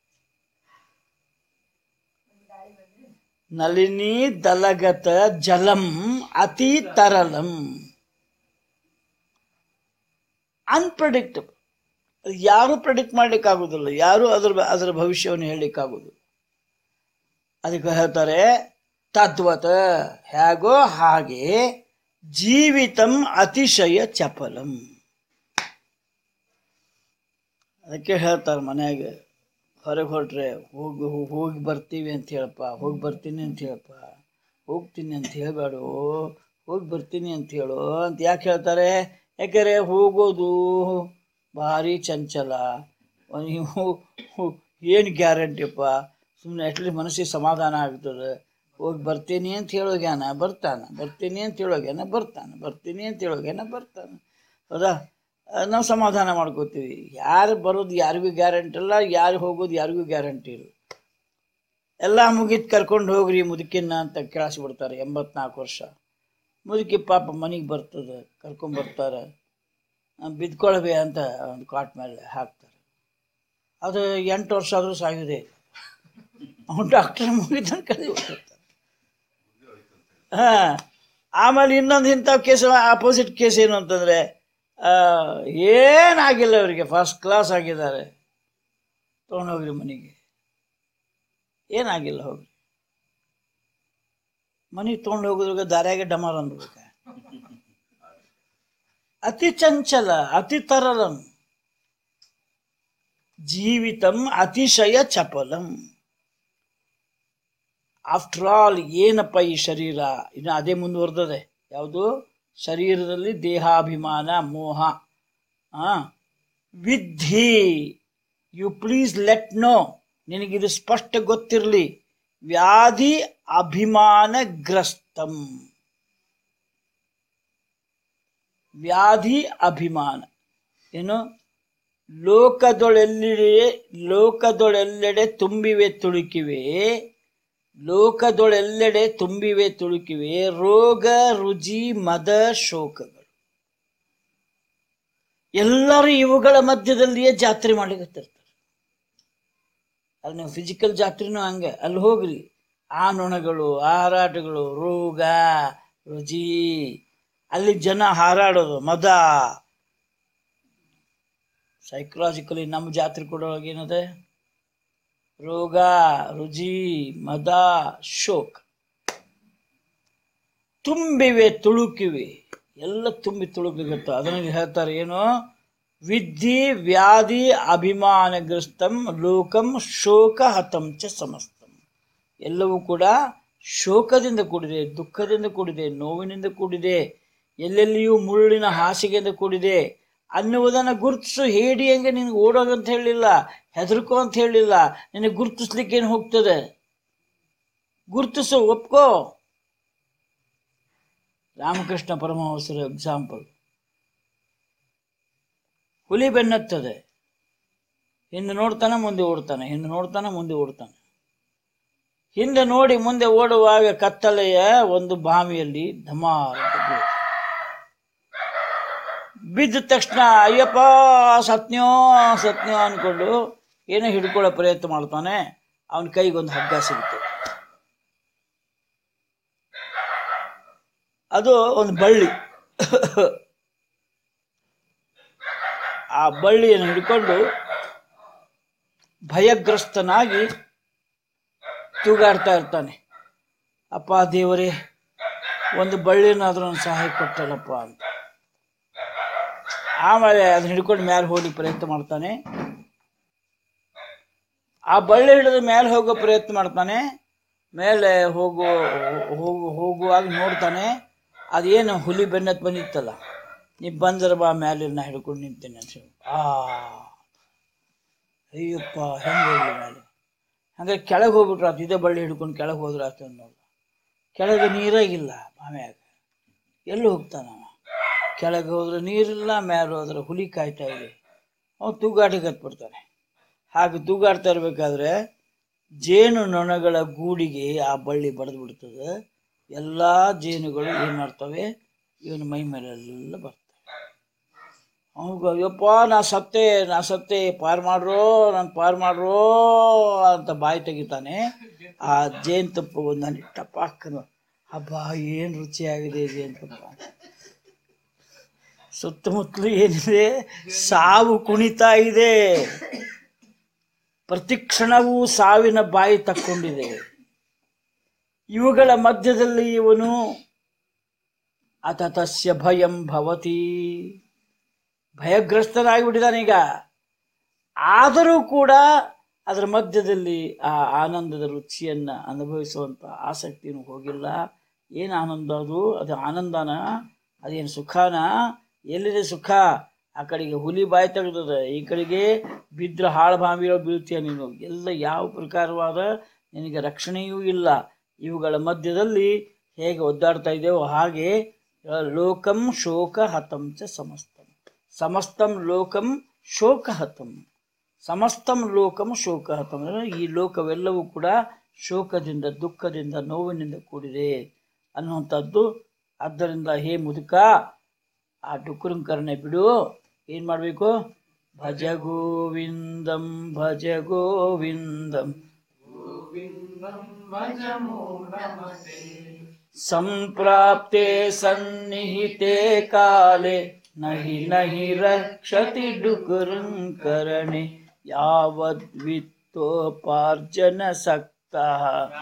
ನಳಿನಿ ದಲಗತ ಜಲಂ ಅತಿ ತರಲಂ ಅನ್ಪ್ರಡಿಕ್ಟಬಲ್ ಯಾರು ಪ್ರೆಡಿಕ್ಟ್ ಮಾಡ್ಲಿಕ್ಕಾಗೋದಿಲ್ಲ ಯಾರು ಅದ್ರ ಅದರ ಭವಿಷ್ಯವನ್ನು ಹೇಳಲಿಕ್ಕಾಗೋದು ಅದಕ್ಕೆ ಹೇಳ್ತಾರೆ ತದ್ವತ ಹೇಗೋ ಹಾಗೆ ಜೀವಿತಂ ಅತಿಶಯ ಚಪಲಂ ಅದಕ್ಕೆ ಹೇಳ್ತಾರೆ ಮನ್ಯಾಗ ಹೊರಗೆ ಹೊರಟ್ರೆ ಹೋಗಿ ಹೋಗಿ ಬರ್ತೀವಿ ಅಂತ ಹೇಳಪ್ಪ ಹೋಗಿ ಬರ್ತೀನಿ ಅಂತ ಹೇಳಪ್ಪ ಹೋಗ್ತೀನಿ ಅಂತ ಹೇಳಬೇಡ ಹೋಗಿ ಬರ್ತೀನಿ ಅಂತ ಹೇಳು ಅಂತ ಯಾಕೆ ಹೇಳ್ತಾರೆ ಯಾಕಂದರೆ ಹೋಗೋದು ಭಾರಿ ಚಂಚಲ ನೀವು ಏನು ಗ್ಯಾರಂಟಿಪ್ಪ ಸುಮ್ಮನೆ ಅಟ್ಲೀಸ್ಟ್ ಮನಸ್ಸಿಗೆ ಸಮಾಧಾನ ಆಗ್ತದೆ ಹೋಗಿ ಬರ್ತೀನಿ ಅಂತ ಹೇಳೋಗ್ಯಾನ ಬರ್ತಾನೆ ಬರ್ತೀನಿ ಅಂತ ಹೇಳೋಗ್ಯಾನ ಬರ್ತಾನೆ ಬರ್ತೀನಿ ಅಂತ ಹೇಳೋಗ್ಯಾನ ಬರ್ತಾನೆ ಹೌದಾ ನಾವು ಸಮಾಧಾನ ಮಾಡ್ಕೋತೀವಿ ಯಾರು ಬರೋದು ಯಾರಿಗೂ ಗ್ಯಾರಂಟಿ ಇಲ್ಲ ಯಾರು ಹೋಗೋದು ಯಾರಿಗೂ ಗ್ಯಾರಂಟಿ ಇಲ್ಲ ಎಲ್ಲ ಮುಗಿದು ಕರ್ಕೊಂಡು ಹೋಗ್ರಿ ಮುದುಕಿನ ಅಂತ ಕೇಳಿಸ್ಬಿಡ್ತಾರೆ ಎಂಬತ್ನಾಲ್ಕು ವರ್ಷ ಮುದುಕಿ ಪಾಪ ಮನೆಗೆ ಬರ್ತದೆ ಕರ್ಕೊಂಬರ್ತಾರೆ ಬಿದ್ಕೊಳ್ಬೇ ಅಂತ ಒಂದು ಕಾಟ್ ಮೇಲೆ ಹಾಕ್ತಾರೆ ಅದು ಎಂಟು ವರ್ಷ ಆದರೂ ಸಾಯುವುದೇ ಇಲ್ಲ ಅವ್ನು ಡಾಕ್ಟರ್ ಮುಗಿದ ಕಡೆ ಹೋಗ್ತಿರ್ತಾರೆ ಹಾಂ ಆಮೇಲೆ ಇನ್ನೊಂದು ಇಂಥ ಕೇಸ್ ಆಪೋಸಿಟ್ ಕೇಸ್ ಏನು ಅಂತಂದರೆ ಏನಾಗಿಲ್ಲ ಅವರಿಗೆ ಫಸ್ಟ್ ಕ್ಲಾಸ್ ಆಗಿದ್ದಾರೆ ತೊಗೊಂಡೋಗ್ರಿ ಮನೆಗೆ ಏನಾಗಿಲ್ಲ ಹೋಗ್ರಿ ಮನೆಗೆ ತೊಗೊಂಡು ಹೋಗೋದ್ರಾಗ ದಾರ್ಯಾಗೆ ಡಮಾರ್ ಅನ್ಬೇಕ ಅತಿ ಚಂಚಲ ಅತಿ ತರಲಂ ಜೀವಿತಂ ಅತಿಶಯ ಚಪಲಂ ಆಫ್ಟರ್ ಆಲ್ ಏನಪ್ಪ ಈ ಶರೀರ ಇನ್ನು ಅದೇ ಮುಂದುವರೆದದೆ ಯಾವುದು ಶರೀರದಲ್ಲಿ ದೇಹಾಭಿಮಾನ ಮೋಹ ಆ ವಿಧಿ ಯು ಪ್ಲೀಸ್ ಲೆಟ್ ನೋ ನಿನಗಿದು ಸ್ಪಷ್ಟ ಗೊತ್ತಿರಲಿ ವ್ಯಾಧಿ ಅಭಿಮಾನಗ್ರಸ್ತಂ ವ್ಯಾಧಿ ಅಭಿಮಾನ ಏನು ಲೋಕದೊಳೆಲ್ಲೆಡೆ ಲೋಕದೊಳೆಲ್ಲೆಡೆ ತುಂಬಿವೆ ತುಳುಕಿವೆ ಲೋಕದೊಳೆಲ್ಲೆಡೆ ತುಂಬಿವೆ ತುಳುಕಿವೆ ರೋಗ ರುಜಿ ಮದ ಶೋಕಗಳು ಎಲ್ಲರೂ ಇವುಗಳ ಮಧ್ಯದಲ್ಲಿಯೇ ಜಾತ್ರೆ ಮಾಡ್ಲಿಕತ್ತಿರ್ತಾರೆ ಅಲ್ಲಿ ನೀವು ಫಿಸಿಕಲ್ ಜಾತ್ರೆನೂ ಹಂಗೆ ಅಲ್ಲಿ ಹೋಗ್ರಿ ಆ ನೊಣಗಳು ಹಾರಾಟಗಳು ರೋಗ ರುಜಿ ಅಲ್ಲಿ ಜನ ಹಾರಾಡೋದು ಮದ ಸೈಕಲಾಜಿಕಲಿ ನಮ್ಮ ಜಾತ್ರೆ ಕೊಡೋವಾಗ ಏನದೆ ರೋಗ ರುಜಿ ಮದ ಶೋಕ್ ತುಂಬಿವೆ ತುಳುಕಿವೆ ಎಲ್ಲ ತುಂಬಿ ತುಳುಕಿಗತ್ತ ಅದನ್ನು ಹೇಳ್ತಾರೆ ಏನು ವಿದ್ಧಿ ವ್ಯಾಧಿ ಅಭಿಮಾನಗ್ರಸ್ತಂ ಲೋಕಂ ಶೋಕ ಹತಂ ಚ ಸಮಸ್ತಂ ಎಲ್ಲವೂ ಕೂಡ ಶೋಕದಿಂದ ಕೂಡಿದೆ ದುಃಖದಿಂದ ಕೂಡಿದೆ ನೋವಿನಿಂದ ಕೂಡಿದೆ ಎಲ್ಲೆಲ್ಲಿಯೂ ಮುಳ್ಳಿನ ಹಾಸಿಗೆಯಿಂದ ಕೂಡಿದೆ ಅನ್ನುವುದನ್ನು ಗುರುತಿಸು ಹೇಡಿ ಹಂಗೆ ನಿನಗೆ ಓಡೋಗಂತ ಹೇಳಿಲ್ಲ ಹೆದರ್ಕೋ ಅಂತ ಹೇಳಿಲ್ಲ ನಿನಗೆ ಗುರುತಿಸ್ಲಿಕ್ಕೆ ಏನು ಹೋಗ್ತದೆ ಗುರುತಿಸು ಒಪ್ಕೋ ರಾಮಕೃಷ್ಣ ಪರಮಹಂಸರ ಎಕ್ಸಾಂಪಲ್ ಹುಲಿ ಬೆನ್ನತ್ತದೆ ಹಿಂದೆ ನೋಡ್ತಾನೆ ಮುಂದೆ ಓಡ್ತಾನೆ ಹಿಂದೆ ನೋಡ್ತಾನೆ ಮುಂದೆ ಓಡ್ತಾನೆ ಹಿಂದೆ ನೋಡಿ ಮುಂದೆ ಓಡುವಾಗ ಕತ್ತಲೆಯ ಒಂದು ಬಾವಿಯಲ್ಲಿ ಧಮಾರ್ ಅಂತ ಬೀಳ್ತಾನೆ. ಬಿದ್ದ ತಕ್ಷಣ ಅಯ್ಯಪ್ಪ ಸತ್ನ್ಯೋ ಸತ್ನ್ಯೋ ಅಂದ್ಕೊಂಡು ಏನೋ ಹಿಡ್ಕೊಳ್ಳೋ ಪ್ರಯತ್ನ ಮಾಡ್ತಾನೆ ಅವನ ಕೈಗೊಂದು ಹಗ್ಗ ಸಿಗುತ್ತೆ ಅದು ಒಂದು ಬಳ್ಳಿ ಆ ಬಳ್ಳಿಯನ್ನು ಹಿಡ್ಕೊಂಡು ಭಯಗ್ರಸ್ತನಾಗಿ ತೂಗಾಡ್ತಾ ಇರ್ತಾನೆ ಅಪ್ಪ ದೇವರೇ ಒಂದು ಬಳ್ಳಿನಾದ್ರೂ ಒಂದು ಸಹಾಯ ಕೊಟ್ಟಲ್ಲಪ್ಪ ಅಂತ ಆಮೇಲೆ ಅದನ್ನ ಹಿಡ್ಕೊಂಡು ಮೇಲೆ ಹೋಗಿ ಪ್ರಯತ್ನ ಮಾಡ್ತಾನೆ ಆ ಬಳ್ಳಿ ಹಿಡಿದು ಮೇಲೆ ಹೋಗೋ ಪ್ರಯತ್ನ ಮಾಡ್ತಾನೆ ಮೇಲೆ ಹೋಗೋ ಹೋಗು ಹೋಗುವಾಗ ನೋಡ್ತಾನೆ ಅದೇನು ಹುಲಿ ಬೆನ್ನತ್ ಬಂದಿತ್ತಲ್ಲ ನೀ ಬಂದ್ರೆ ಬಾ ಮೇಲೆ ನಾ ಹಿಡ್ಕೊಂಡು ನಿಂತೇನೆ ಅಂತ ಹೇಳಿ ಆ ಅಯ್ಯಪ್ಪ ಹೆಂಗೆ ಹೋಗ್ಲಿ ಮೇಲೆ ಹಂಗೆ ಕೆಳಗೆ ಹೋಗ್ಬಿಟ್ರು ಆತು ಇದೇ ಬಳ್ಳಿ ಹಿಡ್ಕೊಂಡು ಕೆಳಗೆ ಹೋದ್ರೆ ಆತು ಅನ್ನೋದು ಕೆಳಗೆ ನೀರಾಗಿಲ್ಲ ಬಾವ್ಯಾಗ ಎಲ್ಲಿ ಹೋಗ್ತಾನ ಅವ ಕೆಳಗೆ ಹೋದ್ರೆ ನೀರಿಲ್ಲ ಮೇಲೆ ಹೋದ್ರೆ ಹುಲಿ ಕಾಯ್ತಾ ಇದೆ ಅವ್ನು ತೂಗಾಟಕ್ಕೆ ಹತ್ಬಿಡ್ತಾನೆ ಹಾಗೆ ತೂಗಾಡ್ತಾ ಇರಬೇಕಾದ್ರೆ ಜೇನು ನೊಣಗಳ ಗೂಡಿಗೆ ಆ ಬಳ್ಳಿ ಬಡ್ದು ಬಿಡ್ತದೆ ಎಲ್ಲ ಜೇನುಗಳು ಏನು ಮಾಡ್ತವೆ ಇವನ ಮೈ ಮೇಲೆಲ್ಲ ಬರ್ತವೆ ಅವಾಗ ಅಯ್ಯಪ್ಪ ನಾ ಸತ್ತೆ ನಾ ಸತ್ತೆ ಪಾರು ಮಾಡ್ರೋ ನಾನು ಪಾರು ಮಾಡ್ರೋ ಅಂತ ಬಾಯಿ ತೆಗಿತಾನೆ ಆ ಜೇನುತುಪ್ಪ ಒಂದು ಟಪಾಕನು ಹಬ್ಬ ಏನು ರುಚಿಯಾಗಿದೆ ಜೇನುತುಪ್ಪ ಸುತ್ತಮುತ್ತಲು ಏನಿದೆ ಸಾವು ಕುಣಿತಾ ಇದೆ ಪ್ರತಿಕ್ಷಣವೂ ಸಾವಿನ ಬಾಯಿ ತಕ್ಕೊಂಡಿದೆ ಇವುಗಳ ಮಧ್ಯದಲ್ಲಿ ಇವನು ಅತತಸ್ಯ ಭಯಂ ಭವತಿ ಭಯಗ್ರಸ್ತನಾಗಿಬಿಟ್ಟಿದ್ದಾನೆ ಈಗ ಆದರೂ ಕೂಡ ಅದರ ಮಧ್ಯದಲ್ಲಿ ಆ ಆನಂದದ ರುಚಿಯನ್ನ ಅನುಭವಿಸುವಂತ ಆಸಕ್ತಿನೂ ಹೋಗಿಲ್ಲ ಏನು ಆನಂದ ಅದು ಅದು ಆನಂದನ ಅದೇನು ಸುಖನ ಎಲ್ಲಿದೆ ಸುಖ ಆ ಕಡೆಗೆ ಹುಲಿ ಬಾಯಿ ತೆಗೆದದ ಈ ಕಡೆಗೆ ಬಿದ್ರ ಹಾಳು ಬಾವಿಯೋ ಬೀಳ್ತೀಯ ನೀನು ಎಲ್ಲ ಯಾವ ಪ್ರಕಾರವಾದ ನಿನಗೆ ರಕ್ಷಣೆಯೂ ಇಲ್ಲ ಇವುಗಳ ಮಧ್ಯದಲ್ಲಿ ಹೇಗೆ ಒದ್ದಾಡ್ತಾ ಇದೆಯೋ ಹಾಗೆ ಆ, ಲೋಕಂ ಶೋಕ ಹತಂ ಚ ಸಮಸ್ತಂ ಸಮಸ್ತಂ ಲೋಕಂ ಶೋಕ ಹತಂ ಸಮಸ್ತಂ ಲೋಕಂ ಶೋಕ ಹತಂ ಅಂದ್ರೆ ಈ ಲೋಕವೆಲ್ಲವೂ ಕೂಡ ಶೋಕದಿಂದ ದುಃಖದಿಂದ ನೋವಿನಿಂದ ಕೂಡಿದೆ ಅನ್ನುವಂಥದ್ದು ಆದ್ದರಿಂದ ಹೇ ಮುದುಕ ಆ ಡುಕುರಂಕರನೆ ಬಿಡು ಏನು ಮಾಡಬೇಕು ಭಜ ಗೋವಿಂದಂ ಭಜ ಗೋವಿಂದಂ ಸಂಪ್ರಾಪ್ತೆ ಸನ್ನಿಹಿತೆ ಕಾಲೆ ನಹಿ ನಹಿ ರಕ್ಷತಿ ಡುಕುರುಂಕರಣೆ ಯಾವದ್ವಿತ್ತೋಪಾರ್ಜನ ಸಕ್ತಃ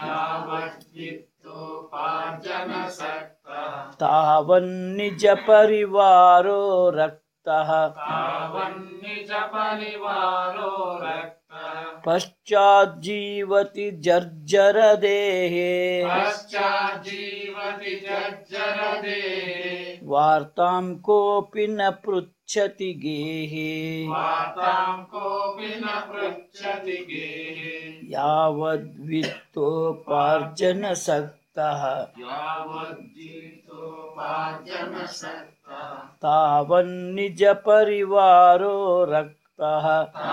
ತಾವನ್ನಿಜ ಪರಿವಾರೋ ರಕ್ತಃ ಪಶ್ಚಾಜ್ಜೀವತಿ ಜರ್ಜರ ದೇಹೇ ವಾರ್ತಾಂ ಕೋಪಿ ನ ಪೃಚ್ಛತಿ ಗೇಹೇ ಯಾವದ್ವಿತ್ತೋಪಾರ್ಜನ ಸಕ್ತಃ ತಾವನ್ನಿಜ ಪರಿವಾರೋ ರಕ್ತಃ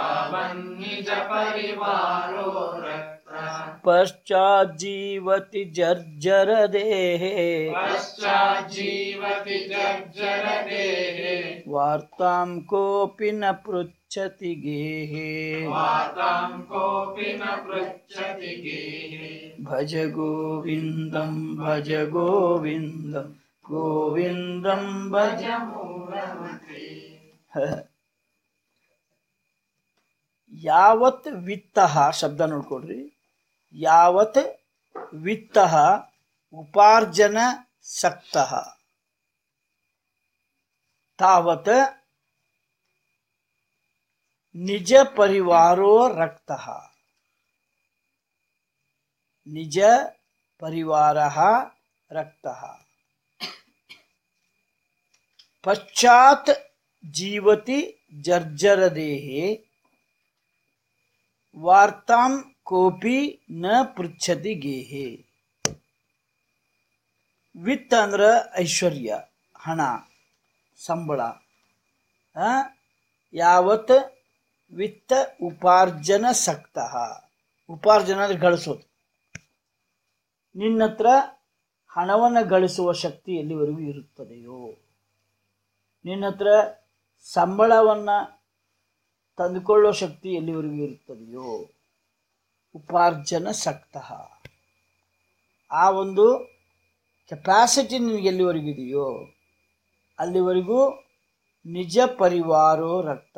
ಪಶ್ಚಾಜ್ಜೀವತಿ ಜರ್ಜರ ದೇಹೇ ವಾರ್ತಾಂ ಕೋಪಿ ನ ಪೃಚ್ಛತಿ ಗೇಹೇ ಭಜ ಗೋವಿಂದಂ ಭಜ ಗೋವಿಂದಂ ಗೋವಿಂದಂ ಭಜ ಯಾವತ್ ವಿತ್ತಃ ಶಬ್ದ ನೋಡ್ಕೊಡ್ರಿ ಯಾವತ್ ವಿತ್ತಃ ಉಪಾರ್ಜನ ಸಕ್ತಃ ತಾವತ್ ನಿಜ ಪರಿವಾರೋ ರಕ್ತಃ ನಿಜ ಪರಿವಾರः ರಕ್ತಃ ಪಶ್ಚಾತ್ ಜೀವತಿ ಜರ್ಜರದೇಹೆ ವಾರ್ತಾಂ ಕೋಪಿ ನ ಪೃಚ್ಛತಿ ಗೇಹೆ ವಿತ್ತ ಅಂದ್ರ ಐಶ್ವರ್ಯ ಹಣ ಸಂಬಳ ಆ? ಯಾವತ್ ವಿತ್ತ ಉಪಾರ್ಜನ ಸಕ್ತಃ ಉಪಾರ್ಜನ ಅಂದ್ರೆ ಗಳಿಸೋದು ನಿನ್ನ ಹತ್ರ ಹಣವನ್ನು ಗಳಿಸುವ ಶಕ್ತಿ ಎಲ್ಲಿವರೆಗೂ ಇರುತ್ತದೆಯೋ ನಿನ್ನ ಹತ್ರ ಸಂಬಳವನ್ನು ತಂದುಕೊಳ್ಳೋ ಶಕ್ತಿ ಎಲ್ಲಿವರೆಗೂ ಇರುತ್ತದೆಯೋ ಉಪಾರ್ಜನ ಸಕ್ತಃ ಆ ಒಂದು ಕೆಪಾಸಿಟಿ ನಿನಗೆ ಎಲ್ಲಿವರೆಗೂ ಇದೆಯೋ ಅಲ್ಲಿವರೆಗೂ ನಿಜ ಪರಿವಾರೋ ರಕ್ತ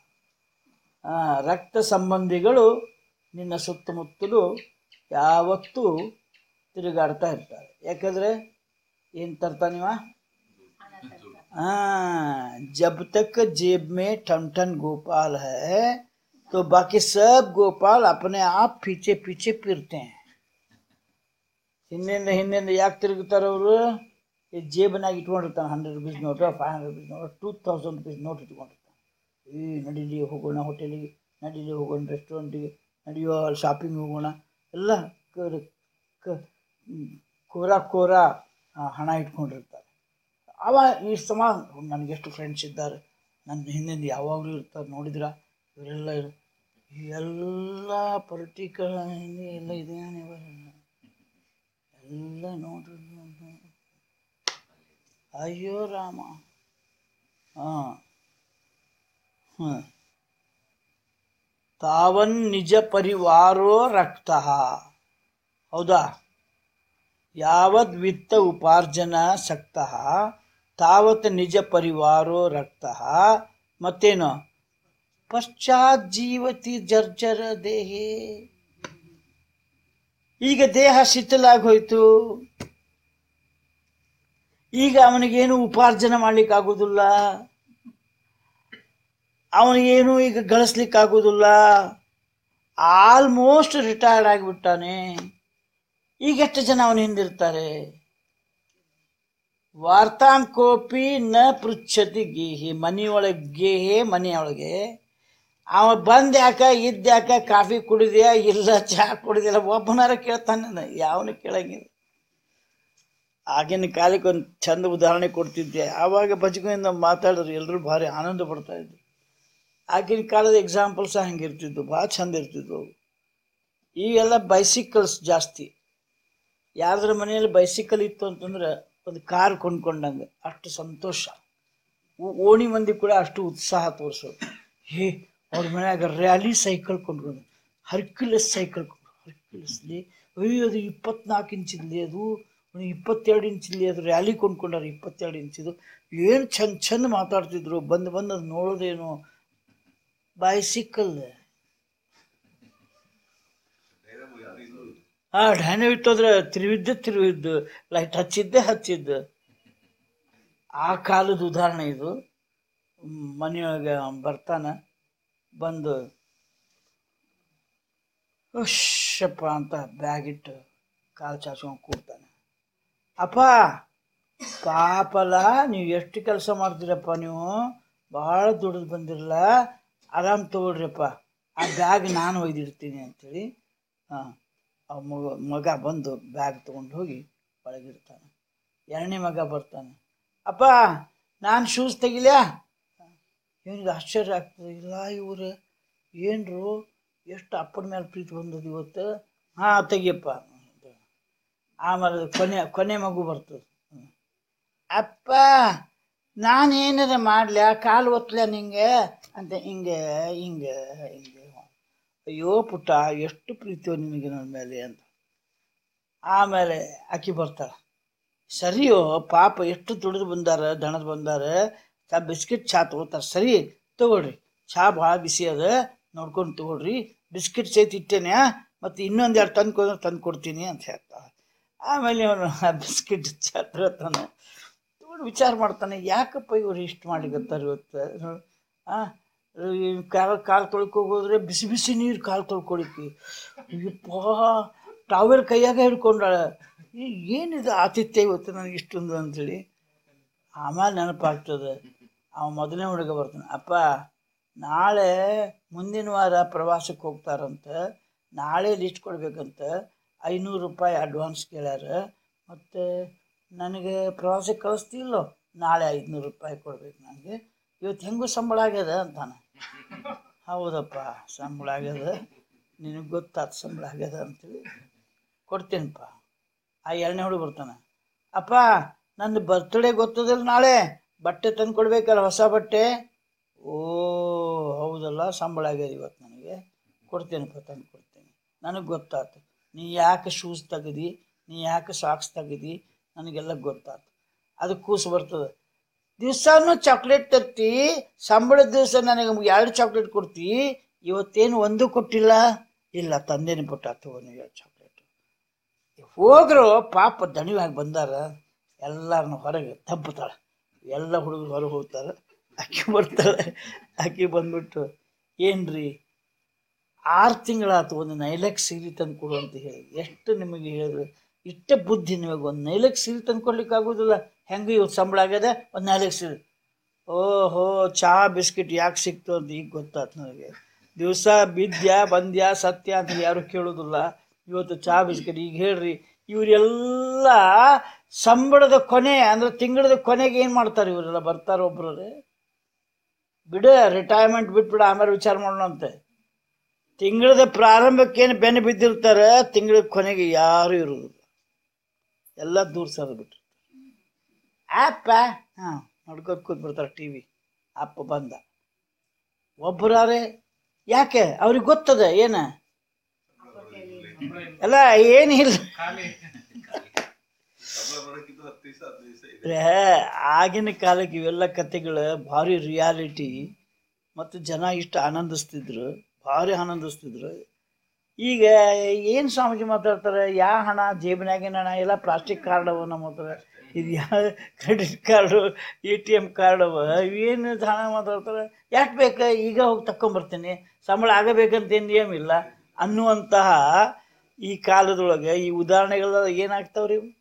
ರಕ್ತ ಸಂಬಂಧಿಗಳು ನಿನ್ನ ಸುತ್ತಮುತ್ತಲು ಯಾವತ್ತೂ ತಿರುಗಾಡ್ತಾ ಇರ್ತಾರೆ ಯಾಕಂದರೆ ಏನು ತರ್ತಾನಿವ हाँ जब तक जेब में ठन ठन गोपाल है तो बाकी सब गोपाल अपने आप पीछे पीछे फिरते हैं ಹಿಂದಿಂದ ಹಿಂದಿಂದ ಯಾಕೆ ತಿರುಗುತ್ತಾರೆ ಅವರು ಈ ಜೇಬನಾಗ ಇಟ್ಕೊಂಡಿರ್ತಾನೆ hundred rupees note five hundred rupees note two thousand rupees note ಇಟ್ಕೊಂಡಿರ್ತಾನೆ ಈ ನಡೀಲಿ ಹೋಗೋಣ ಹೋಟೆಲಿಗೆ ನಡೀಲಿ ಹೋಗೋಣ ರೆಸ್ಟೋರೆಂಟಿಗೆ ನಡೆಯೋ ಶಾಪಿಂಗ್ ಹೋಗೋಣ ಎಲ್ಲ ಕ- ಕ- ಕೋರ ಕೋರ ಆ, ಹಣ ಇಟ್ಕೊಂಡಿರ್ತಾರೆ ಅವ ಈ ಸಮ ನನಗೆಷ್ಟು ಫ್ರೆಂಡ್ಸ್ ಇದ್ದಾರೆ ನನ್ನ ಹಿಂದಿಂದ ಯಾವಾಗಲೂ ಇರ್ತಾರೆ ನೋಡಿದ್ರ ಇವರೆಲ್ಲ ಇರು- ಎಲ್ಲ ಪೊಲಿಟಿಕಲ್ ಎಲ್ಲ ಇದೆ ಎಲ್ಲ ನೋಡ್ರಿ ಅಯ್ಯೋ ರಾಮ ಹಾಂ ಹಾಂ ತಾವನ್ ನಿಜ ಪರಿವಾರೋ ರಕ್ತಃ ಹೌದಾ ಯಾವದ್ ವಿತ್ತ ಉಪಾರ್ಜನ ಸಕ್ತಃ ತಾವತ್ ನಿಜ ಪರಿವಾರೋ ರಕ್ತಃ ಮತ್ತೇನು ಪಶ್ಚಾತ್ ಜೀವತಿ ಜರ್ಜರ ದೇಹೇ ಈಗ ದೇಹ ಶಿಥಿಲಾಗಿ ಹೋಯ್ತು ಈಗ ಅವನಿಗೇನು ಉಪಾರ್ಜನೆ ಮಾಡ್ಲಿಕ್ಕಾಗೋದಿಲ್ಲ ಅವನಿಗೇನು ಈಗ ಗಳಿಸ್ಲಿಕ್ಕಾಗೋದಿಲ್ಲ ಆಲ್ಮೋಸ್ಟ್ ರಿಟೈರ್ಡ್ ಆಗಿಬಿಟ್ಟಾನೆ ಈಗ ಎಷ್ಟು ಜನ ಅವನ ಹಿಂದಿರ್ತಾರೆ ವಾರ್ತಾಂಕೋಪಿ ನ ಪೃಚ್ಛತಿ ಗೇಹಿ ಮನೆಯೊಳಗೆ ಗೇಹೆ ಮನೆಯೊಳಗೆ ಅವ ಬಂದ ಯಾಕ ಇದ್ದ ಯಾಕ ಕಾಫಿ ಕುಡಿದ್ಯಾ ಇಲ್ಲ ಚಹಾ ಕುಡಿದಿಲ್ಲ ಒಬ್ಬನಾರ ಕೇಳ್ತಾನೆ ಯಾವನು ಕೇಳಂಗಿಲ್ಲ ಆಗಿನ ಕಾಲಕ್ಕೆ ಒಂದು ಚಂದ ಉದಾಹರಣೆ ಕೊಡ್ತಿದ್ದೆ ಆವಾಗ ಬಜ್ಗಿಂದ ಮಾತಾಡಿದ್ರು ಎಲ್ಲರೂ ಭಾರಿ ಆನಂದ ಪಡ್ತಾ ಇದ್ರು ಆಗಿನ ಕಾಲದ ಎಕ್ಸಾಂಪಲ್ಸ್ ಹಂಗಿರ್ತಿದ್ವು ಭಾಳ ಚಂದ ಇರ್ತಿದ್ವು ಈಗೆಲ್ಲ ಬೈಸಿಕಲ್ಸ್ ಜಾಸ್ತಿ ಯಾರ್ದ್ರ ಮನೆಯಲ್ಲಿ ಬೈಸಿಕಲ್ ಇತ್ತು ಅಂತಂದ್ರೆ ಒಂದು ಕಾರ್ ಕೊಂಡ್ಕೊಂಡಂಗೆ ಅಷ್ಟು ಸಂತೋಷ ಓ- ಓಣಿ ಮಂದಿ ಕೂಡ ಅಷ್ಟು ಉತ್ಸಾಹ ತೋರಿಸೋದು ಹೇ ಅವ್ರ ಮನ್ಯಾಗ ರ್ಯಾಲಿ ಸೈಕಲ್ ಕೊಂಡ್ಕೊಂಡು ಹರ್ಕ್ಯುಲಸ್ ಸೈಕಲ್ ಹರ್ಕ್ಯುಲಸ್ಲಿ ಅಯ್ಯೋ ಅದು ಇಪ್ಪತ್ನಾಲ್ಕು ಇಂಚಿದ್ಲಿ ಅದು ಅವ್ನು ಇಪ್ಪತ್ತೆರಡು ಇಂಚಲ್ಲಿ ಅದು ರ್ಯಾಲಿ ಕೊಂಡ್ಕೊಂಡಾರ ಇಪ್ಪತ್ತೆರಡು ಇಂಚಿದು ಏನು ಚಂದ ಚಂದ ಮಾತಾಡ್ತಿದ್ರು ಬಂದು ಬಂದು ಅದು ನೋಡೋದೇನು ಬೈಸಿಕಲ್ ಆ ಡೈನಮಿಟ್ ಅಂದ್ರೆ ತಿರುವಿದ್ದೆ ತಿರುವಿದ್ದು ಲೈಟ್ ಹಚ್ಚಿದ್ದೆ ಹಚ್ಚಿದ್ದು ಆ ಕಾಲದ ಉದಾಹರಣೆ ಇದು ಮ್, ಮನೆಯೊಳಗೆ ಅವ್ನ್ ಬರ್ತಾನ ಬಂದು ಉಶ್ಯಪ್ಪ ಅಂತ ಬ್ಯಾಗ್ ಇಟ್ಟು ಕಾಲು ಚಾಚ್ಕೊಂಡು ಕೂಡ್ತಾನೆ ಅಪ್ಪ ಪಾಪಲ ನೀವು ಎಷ್ಟು ಕೆಲಸ ಮಾಡ್ತೀರಪ್ಪ ನೀವು ಭಾಳ ದುಡಿದು ಬಂದಿರಲ್ಲ ಆರಾಮ್ ತಗೊಳ್ರಿಪ್ಪ ಆ ಬ್ಯಾಗ್ ನಾನು ಒಯ್ದಿಡ್ತೀನಿ ಅಂಥೇಳಿ ಹಾಂ ಆ ಮಗ ಮಗ ಬಂದು ಬ್ಯಾಗ್ ತೊಗೊಂಡು ಹೋಗಿ ಒಳಗಿಡ್ತಾನೆ ಎರಡನೇ ಮಗ ಬರ್ತಾನೆ ಅಪ್ಪ ನಾನು ಶೂಸ್ ತೆಗಿಲ್ಯಾ ಇವನಿಗೆ ಆಶ್ಚರ್ಯ ಆಗ್ತದೆ ಇಲ್ಲ ಇವ್ರು ಏನ್ರು ಎಷ್ಟು ಅಪ್ಪನ ಮೇಲೆ ಪ್ರೀತಿ ಬಂದದ್ದು ಇವತ್ತು ಹಾಂ ತೆಗಿಯಪ್ಪ ಆಮೇಲೆ ಕೊನೆ ಕೊನೆ ಮಗು ಬರ್ತದೆ ಹ್ಮ್. ಅಪ್ಪ ನಾನೇನಾರ ಮಾಡ್ಲ್ಯಾ ಕಾಲು ಒತ್ತಲ ನಿಂಗೆ ಅಂತ ಹಿಂಗೆ ಹಿಂಗೆ ಹಿಂಗೆ ಅಯ್ಯೋ ಪುಟ್ಟ ಎಷ್ಟು ಪ್ರೀತಿಯೋ ನಿನಗೆ ನನ್ನ ಮೇಲೆ ಅಂತ ಆಮೇಲೆ ಆಕಿ ಬರ್ತಾಳೆ ಸರಿಯೋ ಪಾಪ ಎಷ್ಟು ದುಡಿದು ಬಂದಾರ ದಣದ ಬಂದಾರ ಚಾ ಬಿಸ್ಕಿಟ್ ಚಾ ತೊಗೋತಾರೆ ಸರಿ ತಗೊಳ್ರಿ ಚಾ ಭಾಳ ಬಿಸಿ ಅದ ನೋಡ್ಕೊಂಡು ತಗೊಳ್ರಿ ಬಿಸ್ಕಿಟ್ ಸಹಿತ ಇಟ್ಟೇನೆ ಮತ್ತು ಇನ್ನೊಂದು ಎರಡು ತಂದು ತಂದು ಕೊಡ್ತೀನಿ ಅಂತ ಹೇಳ್ತಾಳೆ ಆಮೇಲೆ ಅವನು ಆ ಬಿಸ್ಕಿಟ್ ಚಾ ತಗೋತಾನೆ ತಗೊಂಡು ವಿಚಾರ ಮಾಡ್ತಾನೆ ಯಾಕಪ್ಪ ಇವ್ರು ಇಷ್ಟು ಮಾಡಿಕತ್ತಾರೆ ಇವತ್ತು ಆ ಕಾಲು ಕಾಲು ತೊಳ್ಕೋಗೋದ್ರೆ ಬಿಸಿ ಬಿಸಿ ನೀರು ಕಾಲು ತೊಳ್ಕೊಳಿಕ್ಕೆ ಅಯ್ಯಪ್ಪ ಟಾವೆಲ್ ಕೈಯಾಗ ಹಿಡ್ಕೊಂಡಾಳ ಈ ಏನಿದು ಆತಿಥ್ಯ ಇವತ್ತು ನನಗೆ ಇಷ್ಟೊಂದು ಅಂಥೇಳಿ ಆಮೇಲೆ ನೆನಪಾಗ್ತದೆ ಅವ ಮೊದಲನೇ ಹುಡುಗ ಬರ್ತಾನೆ ಅಪ್ಪ ನಾಳೆ ಮುಂದಿನ ವಾರ ಪ್ರವಾಸಕ್ಕೆ ಹೋಗ್ತಾರಂತ ನಾಳೆ ಲಿಸ್ಟ್ ಕೊಡ್ಬೇಕಂತ ಐನೂರು ರೂಪಾಯಿ ಅಡ್ವಾನ್ಸ್ ಕೇಳ್ಯಾರ ಮತ್ತು ನನಗೆ ಪ್ರವಾಸಕ್ಕೆ ಕಳಿಸ್ತಿಲ್ಲೋ ನಾಳೆ ಐದುನೂರು ರೂಪಾಯಿ ಕೊಡ್ಬೇಕು ನನಗೆ ಇವತ್ತು ಹೆಂಗೂ ಸಂಬಳ ಆಗ್ಯದ ಅಂತಾನೆ ಹೌದಪ್ಪ ಸಂಬಳ ಆಗ್ಯದ ನಿನಗೆ ಗೊತ್ತಾದ ಸಂಬಳ ಆಗ್ಯದ ಅಂತೇಳಿ ಕೊಡ್ತೇನಪ್ಪ ಆ ಎರಡನೇ ಹುಡುಗ ಬರ್ತಾನೆ ಅಪ್ಪ ನಂದು ಬರ್ತ್ಡೇ ಗೊತ್ತದಲ್ಲ ನಾಳೆ ಬಟ್ಟೆ ತಂದು ಕೊಡ್ಬೇಕಲ್ಲ ಹೊಸ ಬಟ್ಟೆ ಓ ಹೌದಲ್ಲ ಸಂಬಳ ಆಗ್ಯದ ಇವತ್ತು ನನಗೆ ಕೊಡ್ತೇನಪ್ಪ ತಂದು ಕೊಡ್ತೇನೆ ನನಗೆ ಗೊತ್ತಾಯ್ತು ನೀ ಯಾಕೆ ಶೂಸ್ ತೆಗ್ದಿ ನೀ ಯಾಕೆ ಸಾಕ್ಸ್ ತೆಗ್ದಿ ನನಗೆಲ್ಲ ಗೊತ್ತಾಯ್ತು ಅದು ಕೂಸು ಬರ್ತದೆ ದಿವ್ಸನೂ ಚಾಕ್ಲೇಟ್ ತರ್ತಿ ಸಂಬಳದ ದಿವಸ ನನಗೆ ಎರಡು ಚಾಕ್ಲೇಟ್ ಕೊಡ್ತಿ ಇವತ್ತೇನು ಒಂದು ಕೊಟ್ಟಿಲ್ಲ ಇಲ್ಲ ತಂದೇನೆ ಪುಟ್ಟ ತಗೋ ನೀವು ಎರಡು ಚಾಕ್ಲೇಟ್ ಹೋದ್ರು ಪಾಪ ದಣಿವಾಗಿ ಬಂದಾರ ಎಲ್ಲರನ್ನ ಹೊರಗೆ ತಬ್ಬುತ್ತಾಳೆ ಎಲ್ಲ ಹುಡುಗರು ಹೊರಗೆ ಹೋಗ್ತಾರೆ ಆಕೆ ಬರ್ತಾಳೆ ಆಕೆ ಬಂದ್ಬಿಟ್ಟು ಏನ್ರಿ ಆರು ತಿಂಗಳಾತು ಒಂದು ನೈಲಕ್ ಸೀರೆ ತಂದು ಕೊಡು ಅಂತ ಹೇಳಿ ಎಷ್ಟು ನಿಮಗೆ ಹೇಳಿದ್ರು ಇಷ್ಟೇ ಬುದ್ಧಿ ನಿಮಗೆ ಒಂದು ನೈಲಕ್ ಸೀರೆ ತಂದು ಕೊಡ್ಲಿಕ್ಕೆ ಆಗೋದಿಲ್ಲ ಹೆಂಗೆ ಇವತ್ತು ಸಂಬಳ ಆಗ್ಯದ ಒಂದು ನೈಲಕ್ ಸೀರೆ ಓಹೋ ಚಹಾ ಬಿಸ್ಕಿಟ್ ಯಾಕೆ ಸಿಕ್ತು ಅಂತ ಈಗ ಗೊತ್ತಾಯ್ತು ನನಗೆ ದಿವಸ ಬಿದ್ಯಾ ಬಂದ್ಯಾ ಸತ್ಯ ಅಂತ ಯಾರು ಕೇಳೋದಿಲ್ಲ ಇವತ್ತು ಚಹಾ ಬಿಸ್ಕಿಟ್ ಈಗ ಹೇಳ್ರಿ ಇವರೆಲ್ಲ ಸಂಬಳದ ಕೊನೆ ಅಂದ್ರೆ ತಿಂಗಳದ ಕೊನೆಗೆ ಏನು ಮಾಡ್ತಾರೆ ಇವರೆಲ್ಲ ಬರ್ತಾರೆ ಒಬ್ಬರು ಬಿಡ ರಿಟೈರ್ಮೆಂಟ್ ಬಿಟ್ಬಿಡ ಆಮೇಲೆ ವಿಚಾರ ಮಾಡೋಣ ಅಂತೆ ತಿಂಗಳದ ಪ್ರಾರಂಭಕ್ಕೇನು ಬೆನ್ನು ಬಿದ್ದಿರ್ತಾರೆ ತಿಂಗಳ ಕೊನೆಗೆ ಯಾರು ಇರೋದಿಲ್ಲ ಎಲ್ಲ ದೂರ ಸರಿದು ಬಿಟ್ರು ಅಪ್ಪ ಹಾಂ ನೋಡ್ಕೊತ ಕೂತ್ಬಿಡ್ತಾರೆ ಟಿ ವಿ ಅಪ್ಪ ಬಂದ ಒಬ್ಬರಾರೆ ಯಾಕೆ ಅವ್ರಿಗೆ ಗೊತ್ತದ ಏನ ಅಲ್ಲ ಏನಿಲ್ಲ ಅಂದ್ರೆ ಆಗಿನ ಕಾಲಕ್ಕೆ ಇವೆಲ್ಲ ಕತೆಗಳು ಭಾರಿ ರಿಯಾಲಿಟಿ ಮತ್ತು ಜನ ಇಷ್ಟು ಆನಂದಿಸ್ತಿದ್ರು ಭಾರಿ ಆನಂದಿಸ್ತಿದ್ರು ಈಗ ಏನು ಸ್ವಾಮೀಜಿ ಮಾತಾಡ್ತಾರೆ ಯಾವ ಹಣ ಜೇಬಿನಾಗಿನ ಹಣ ಎಲ್ಲ ಪ್ಲಾಸ್ಟಿಕ್ ಕಾರ್ಡ್ ಅವ ನಮ್ಮ ಹತ್ರ ಇದು ಯಾವ credit card A T M card ಅವ ಏನು ಹಣ ಮಾತಾಡ್ತಾರೆ ಯಾಕೆ ಬೇಕು ಈಗ ಹೋಗಿ ತಕ್ಕೊಂಬರ್ತೀನಿ ಸಂಬಳ ಆಗಬೇಕಂತ ಏನು ನಿಯಮ ಇಲ್ಲ ಅನ್ನುವಂತಹ ಈ ಕಾಲದೊಳಗೆ ಈ ಉದಾಹರಣೆಗಳ ಏನಾಗ್ತಾವ್ರಿ ಇವು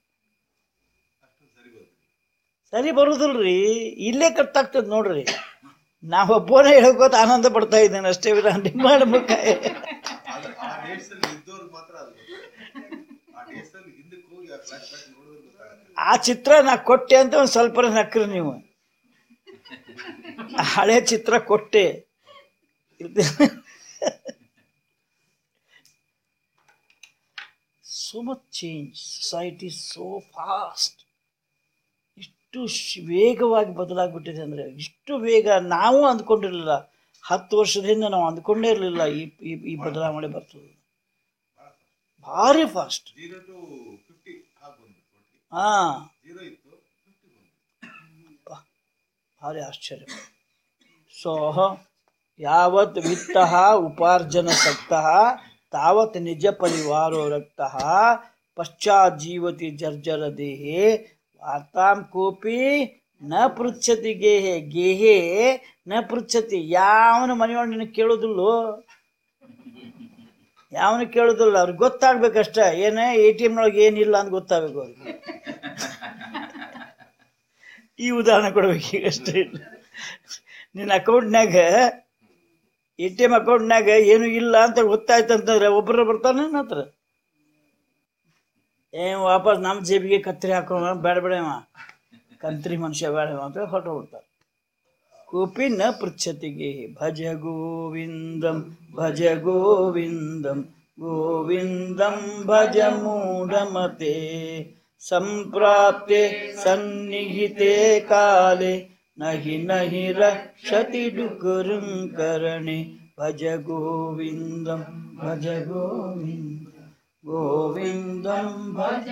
ಸರಿ ಬರುದಿಲ್ರಿ ಇಲ್ಲೇ ಕಟ್ಟಾಗ್ತದೆ ನೋಡ್ರಿ ನಾವು ಒಬ್ಬನೇ ಹೇಳ್ಕೋತ ಆನಂದ ಪಡ್ತಾ ಇದ್ದೇನೆ ಅಷ್ಟೇ ವಿಧ ಡಿಮಾಂಡ್ ಮುಖ ಆ ಡೇಟ್ಸಲ್ಲಿ ಇದ್ದವ್ರಿಗೆ ಮಾತ್ರ ಅದು ಆ ಡೇಟ್ಸಲ್ಲಿ ಹಿಂದಕ್ಕೆ ಹೋಗಿ ಆ ಫ್ಲಾಶ್ ಬ್ಯಾಕ್ ನೋಡಿದ್ರೆ ಗೊತ್ತಾಗುತ್ತೆ ಆ ಚಿತ್ರ ನಾ ಕೊಟ್ಟೆ ಅಂತ ಒಂದು ಸ್ವಲ್ಪ ನಕ್ರಿ ನೀವು ಆ ಹಳೆ ಚಿತ್ರ ಕೊಟ್ಟೆ so much change society so fast ಇಷ್ಟು ಶ್- ವೇಗವಾಗಿ ಬದಲಾಗ್ಬಿಟ್ಟಿದೆ ಅಂದರೆ ಇಷ್ಟು ವೇಗ ನಾವು ಅಂದ್ಕೊಂಡಿರಲಿಲ್ಲ ಹತ್ತು ವರ್ಷದಿಂದ ನಾವು ಅಂದ್ಕೊಂಡೇ ಇರಲಿಲ್ಲ ಈ ಈ- ಈ ಬದಲಾವಣೆ ಬರ್ತದೆ ಭಾರಿ ಫಾಸ್ಟ್ ಜೀರೋ ಟು ಫಿಫ್ಟಿ ಆಗಿ ಬಂದ್ಬಿಟ್ಟು ಒಟ್ಟಿಗೆ ಹಾಂ ಜೀರೋ ಇತ್ತು ಫಿಫ್ಟಿ ಬಂತು ಭಾರಿ ಆಶ್ಚರ್ಯ ಸೊ ಯಾವತ್ ವಿತ್ತ ಉಪಾರ್ಜನ ಸಕ್ತ ತಾವತ್ ನಿಜ ಪರಿವಾರೋ ರಕ್ತ ಪಶ್ಚಾತ್ ಜೀವತಿ ಜರ್ಜರ ದೇಹೆ ವಾರ್ತಾಂ ಕೋಪಿ ನ ಪೃಚ್ಛತಿ ಗೇಹೆ ಗೇಹೆ ನ ಪೃಚ್ಛತಿ ಯಾವನ ಮನೆಯೊಳಗೆ ನಿನಗೆ ಕೇಳೋದಿಲ್ಲೋ ಯಾವನು ಕೇಳೋದಿಲ್ಲ ಅವ್ರಿಗೆ ಗೊತ್ತಾಗ್ಬೇಕಷ್ಟ ಏನೇ ಎ ಟಿ ಎಮ್ನೊಳಗೆ ಏನಿಲ್ಲ ಅಂತ ಗೊತ್ತಾಗಬೇಕು ಅವ್ರಿಗೆ ಈ ಉದಾಹರಣೆ ಕೊಡ್ಬೇಕು ಈಗ ಅಷ್ಟೇ ನಿನ್ನ ಅಕೌಂಟ್ನಾಗ ಎ ಟಿ ಎಮ್ ಅಕೌಂಟ್ನಾಗ ಏನು ಇಲ್ಲ ಅಂತ ಗೊತ್ತಾಯ್ತು ಅಂತಂದ್ರೆ ಒಬ್ಬರು ಬರ್ತಾನೆ ನನ್ನ ಹತ್ರ ಏನ್ ವಾಪಸ್ ನಮ್ಮ ಜೇಬಿಗೆ ಕತ್ರಿ ಹಾಕೋಣ ಬೇಡ ಬೇಡ ಇವ ಕಂತ್ರಿ ಮನುಷ್ಯ ಬೇಡ ಇವ ಅಂತ ಹೊರಟು ಬಿಡ್ತಾರೆ ಕೋಪಿ ನ ಪೃಚ್ಛತಿಗೆ ಭಜ ಗೋವಿಂದಂ ಭಜ ಗೋವಿಂದಂ ಗೋವಿಂದಂ ಭಜ ಮೂಢಮತೆ ಸಂಪ್ರಾಪ್ತೆ ಸನ್ನಿಹಿತೆ ಕಾಲೆ ನಹಿ ನಹಿ ರಕ್ಷತಿ ಡುಕುರುಂ ಕರಣೆ ಭಜ ಗೋವಿಂದಂ ಭಜ ಗೋವಿಂದ ಗೋವಿಂದಂ ಭಜ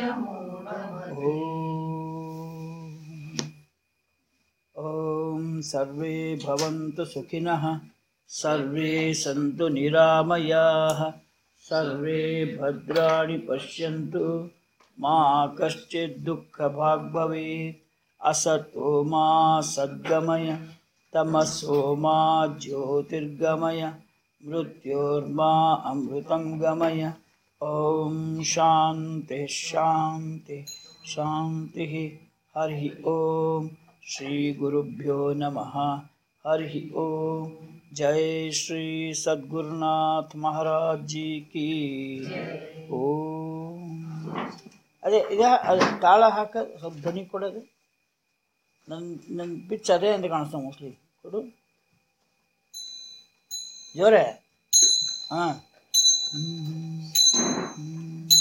ಓಂ ಸರ್ವೇ ಭವಂತು ಸುಖಿನಃ ಸರ್ವೇ ಸಂತು ನಿರಾಮಯಾಃ ಸರ್ವೇ ಭದ್ರಾಣಿ ಪಶ್ಯಂತು ಮಾ ಕಶ್ಚಿತ್ ದುಃಖಭಾಗ್ ಭವೇತ್ असतो मा सद्गमय तमसो मा ज्योतिर्गमय मृत्योर्मा अमृतं गमय ॐ शान्तिः शान्तिः शान्तिः हरिः ॐ श्रीगुरुभ्यो नमः हरिः ॐ जय श्री सद्गुरुनाथ महाराज जी की ಓಂ ಅದೇ ಇದೆ ಅದು ತಾಳ ಹಾಕ ಸ್ವಲ್ಪ ಧ್ವನಿ ಕೊಡೋದು ನನ್ನ ನನ್ನ ಪಿಚ್ ಅದೇ ಅಂತ ಕಾಣಿಸ್ತಾ ಮೋಸ್ಟ್ಲಿ ಕೊಡು ಜೋರೆ ಹಾಂ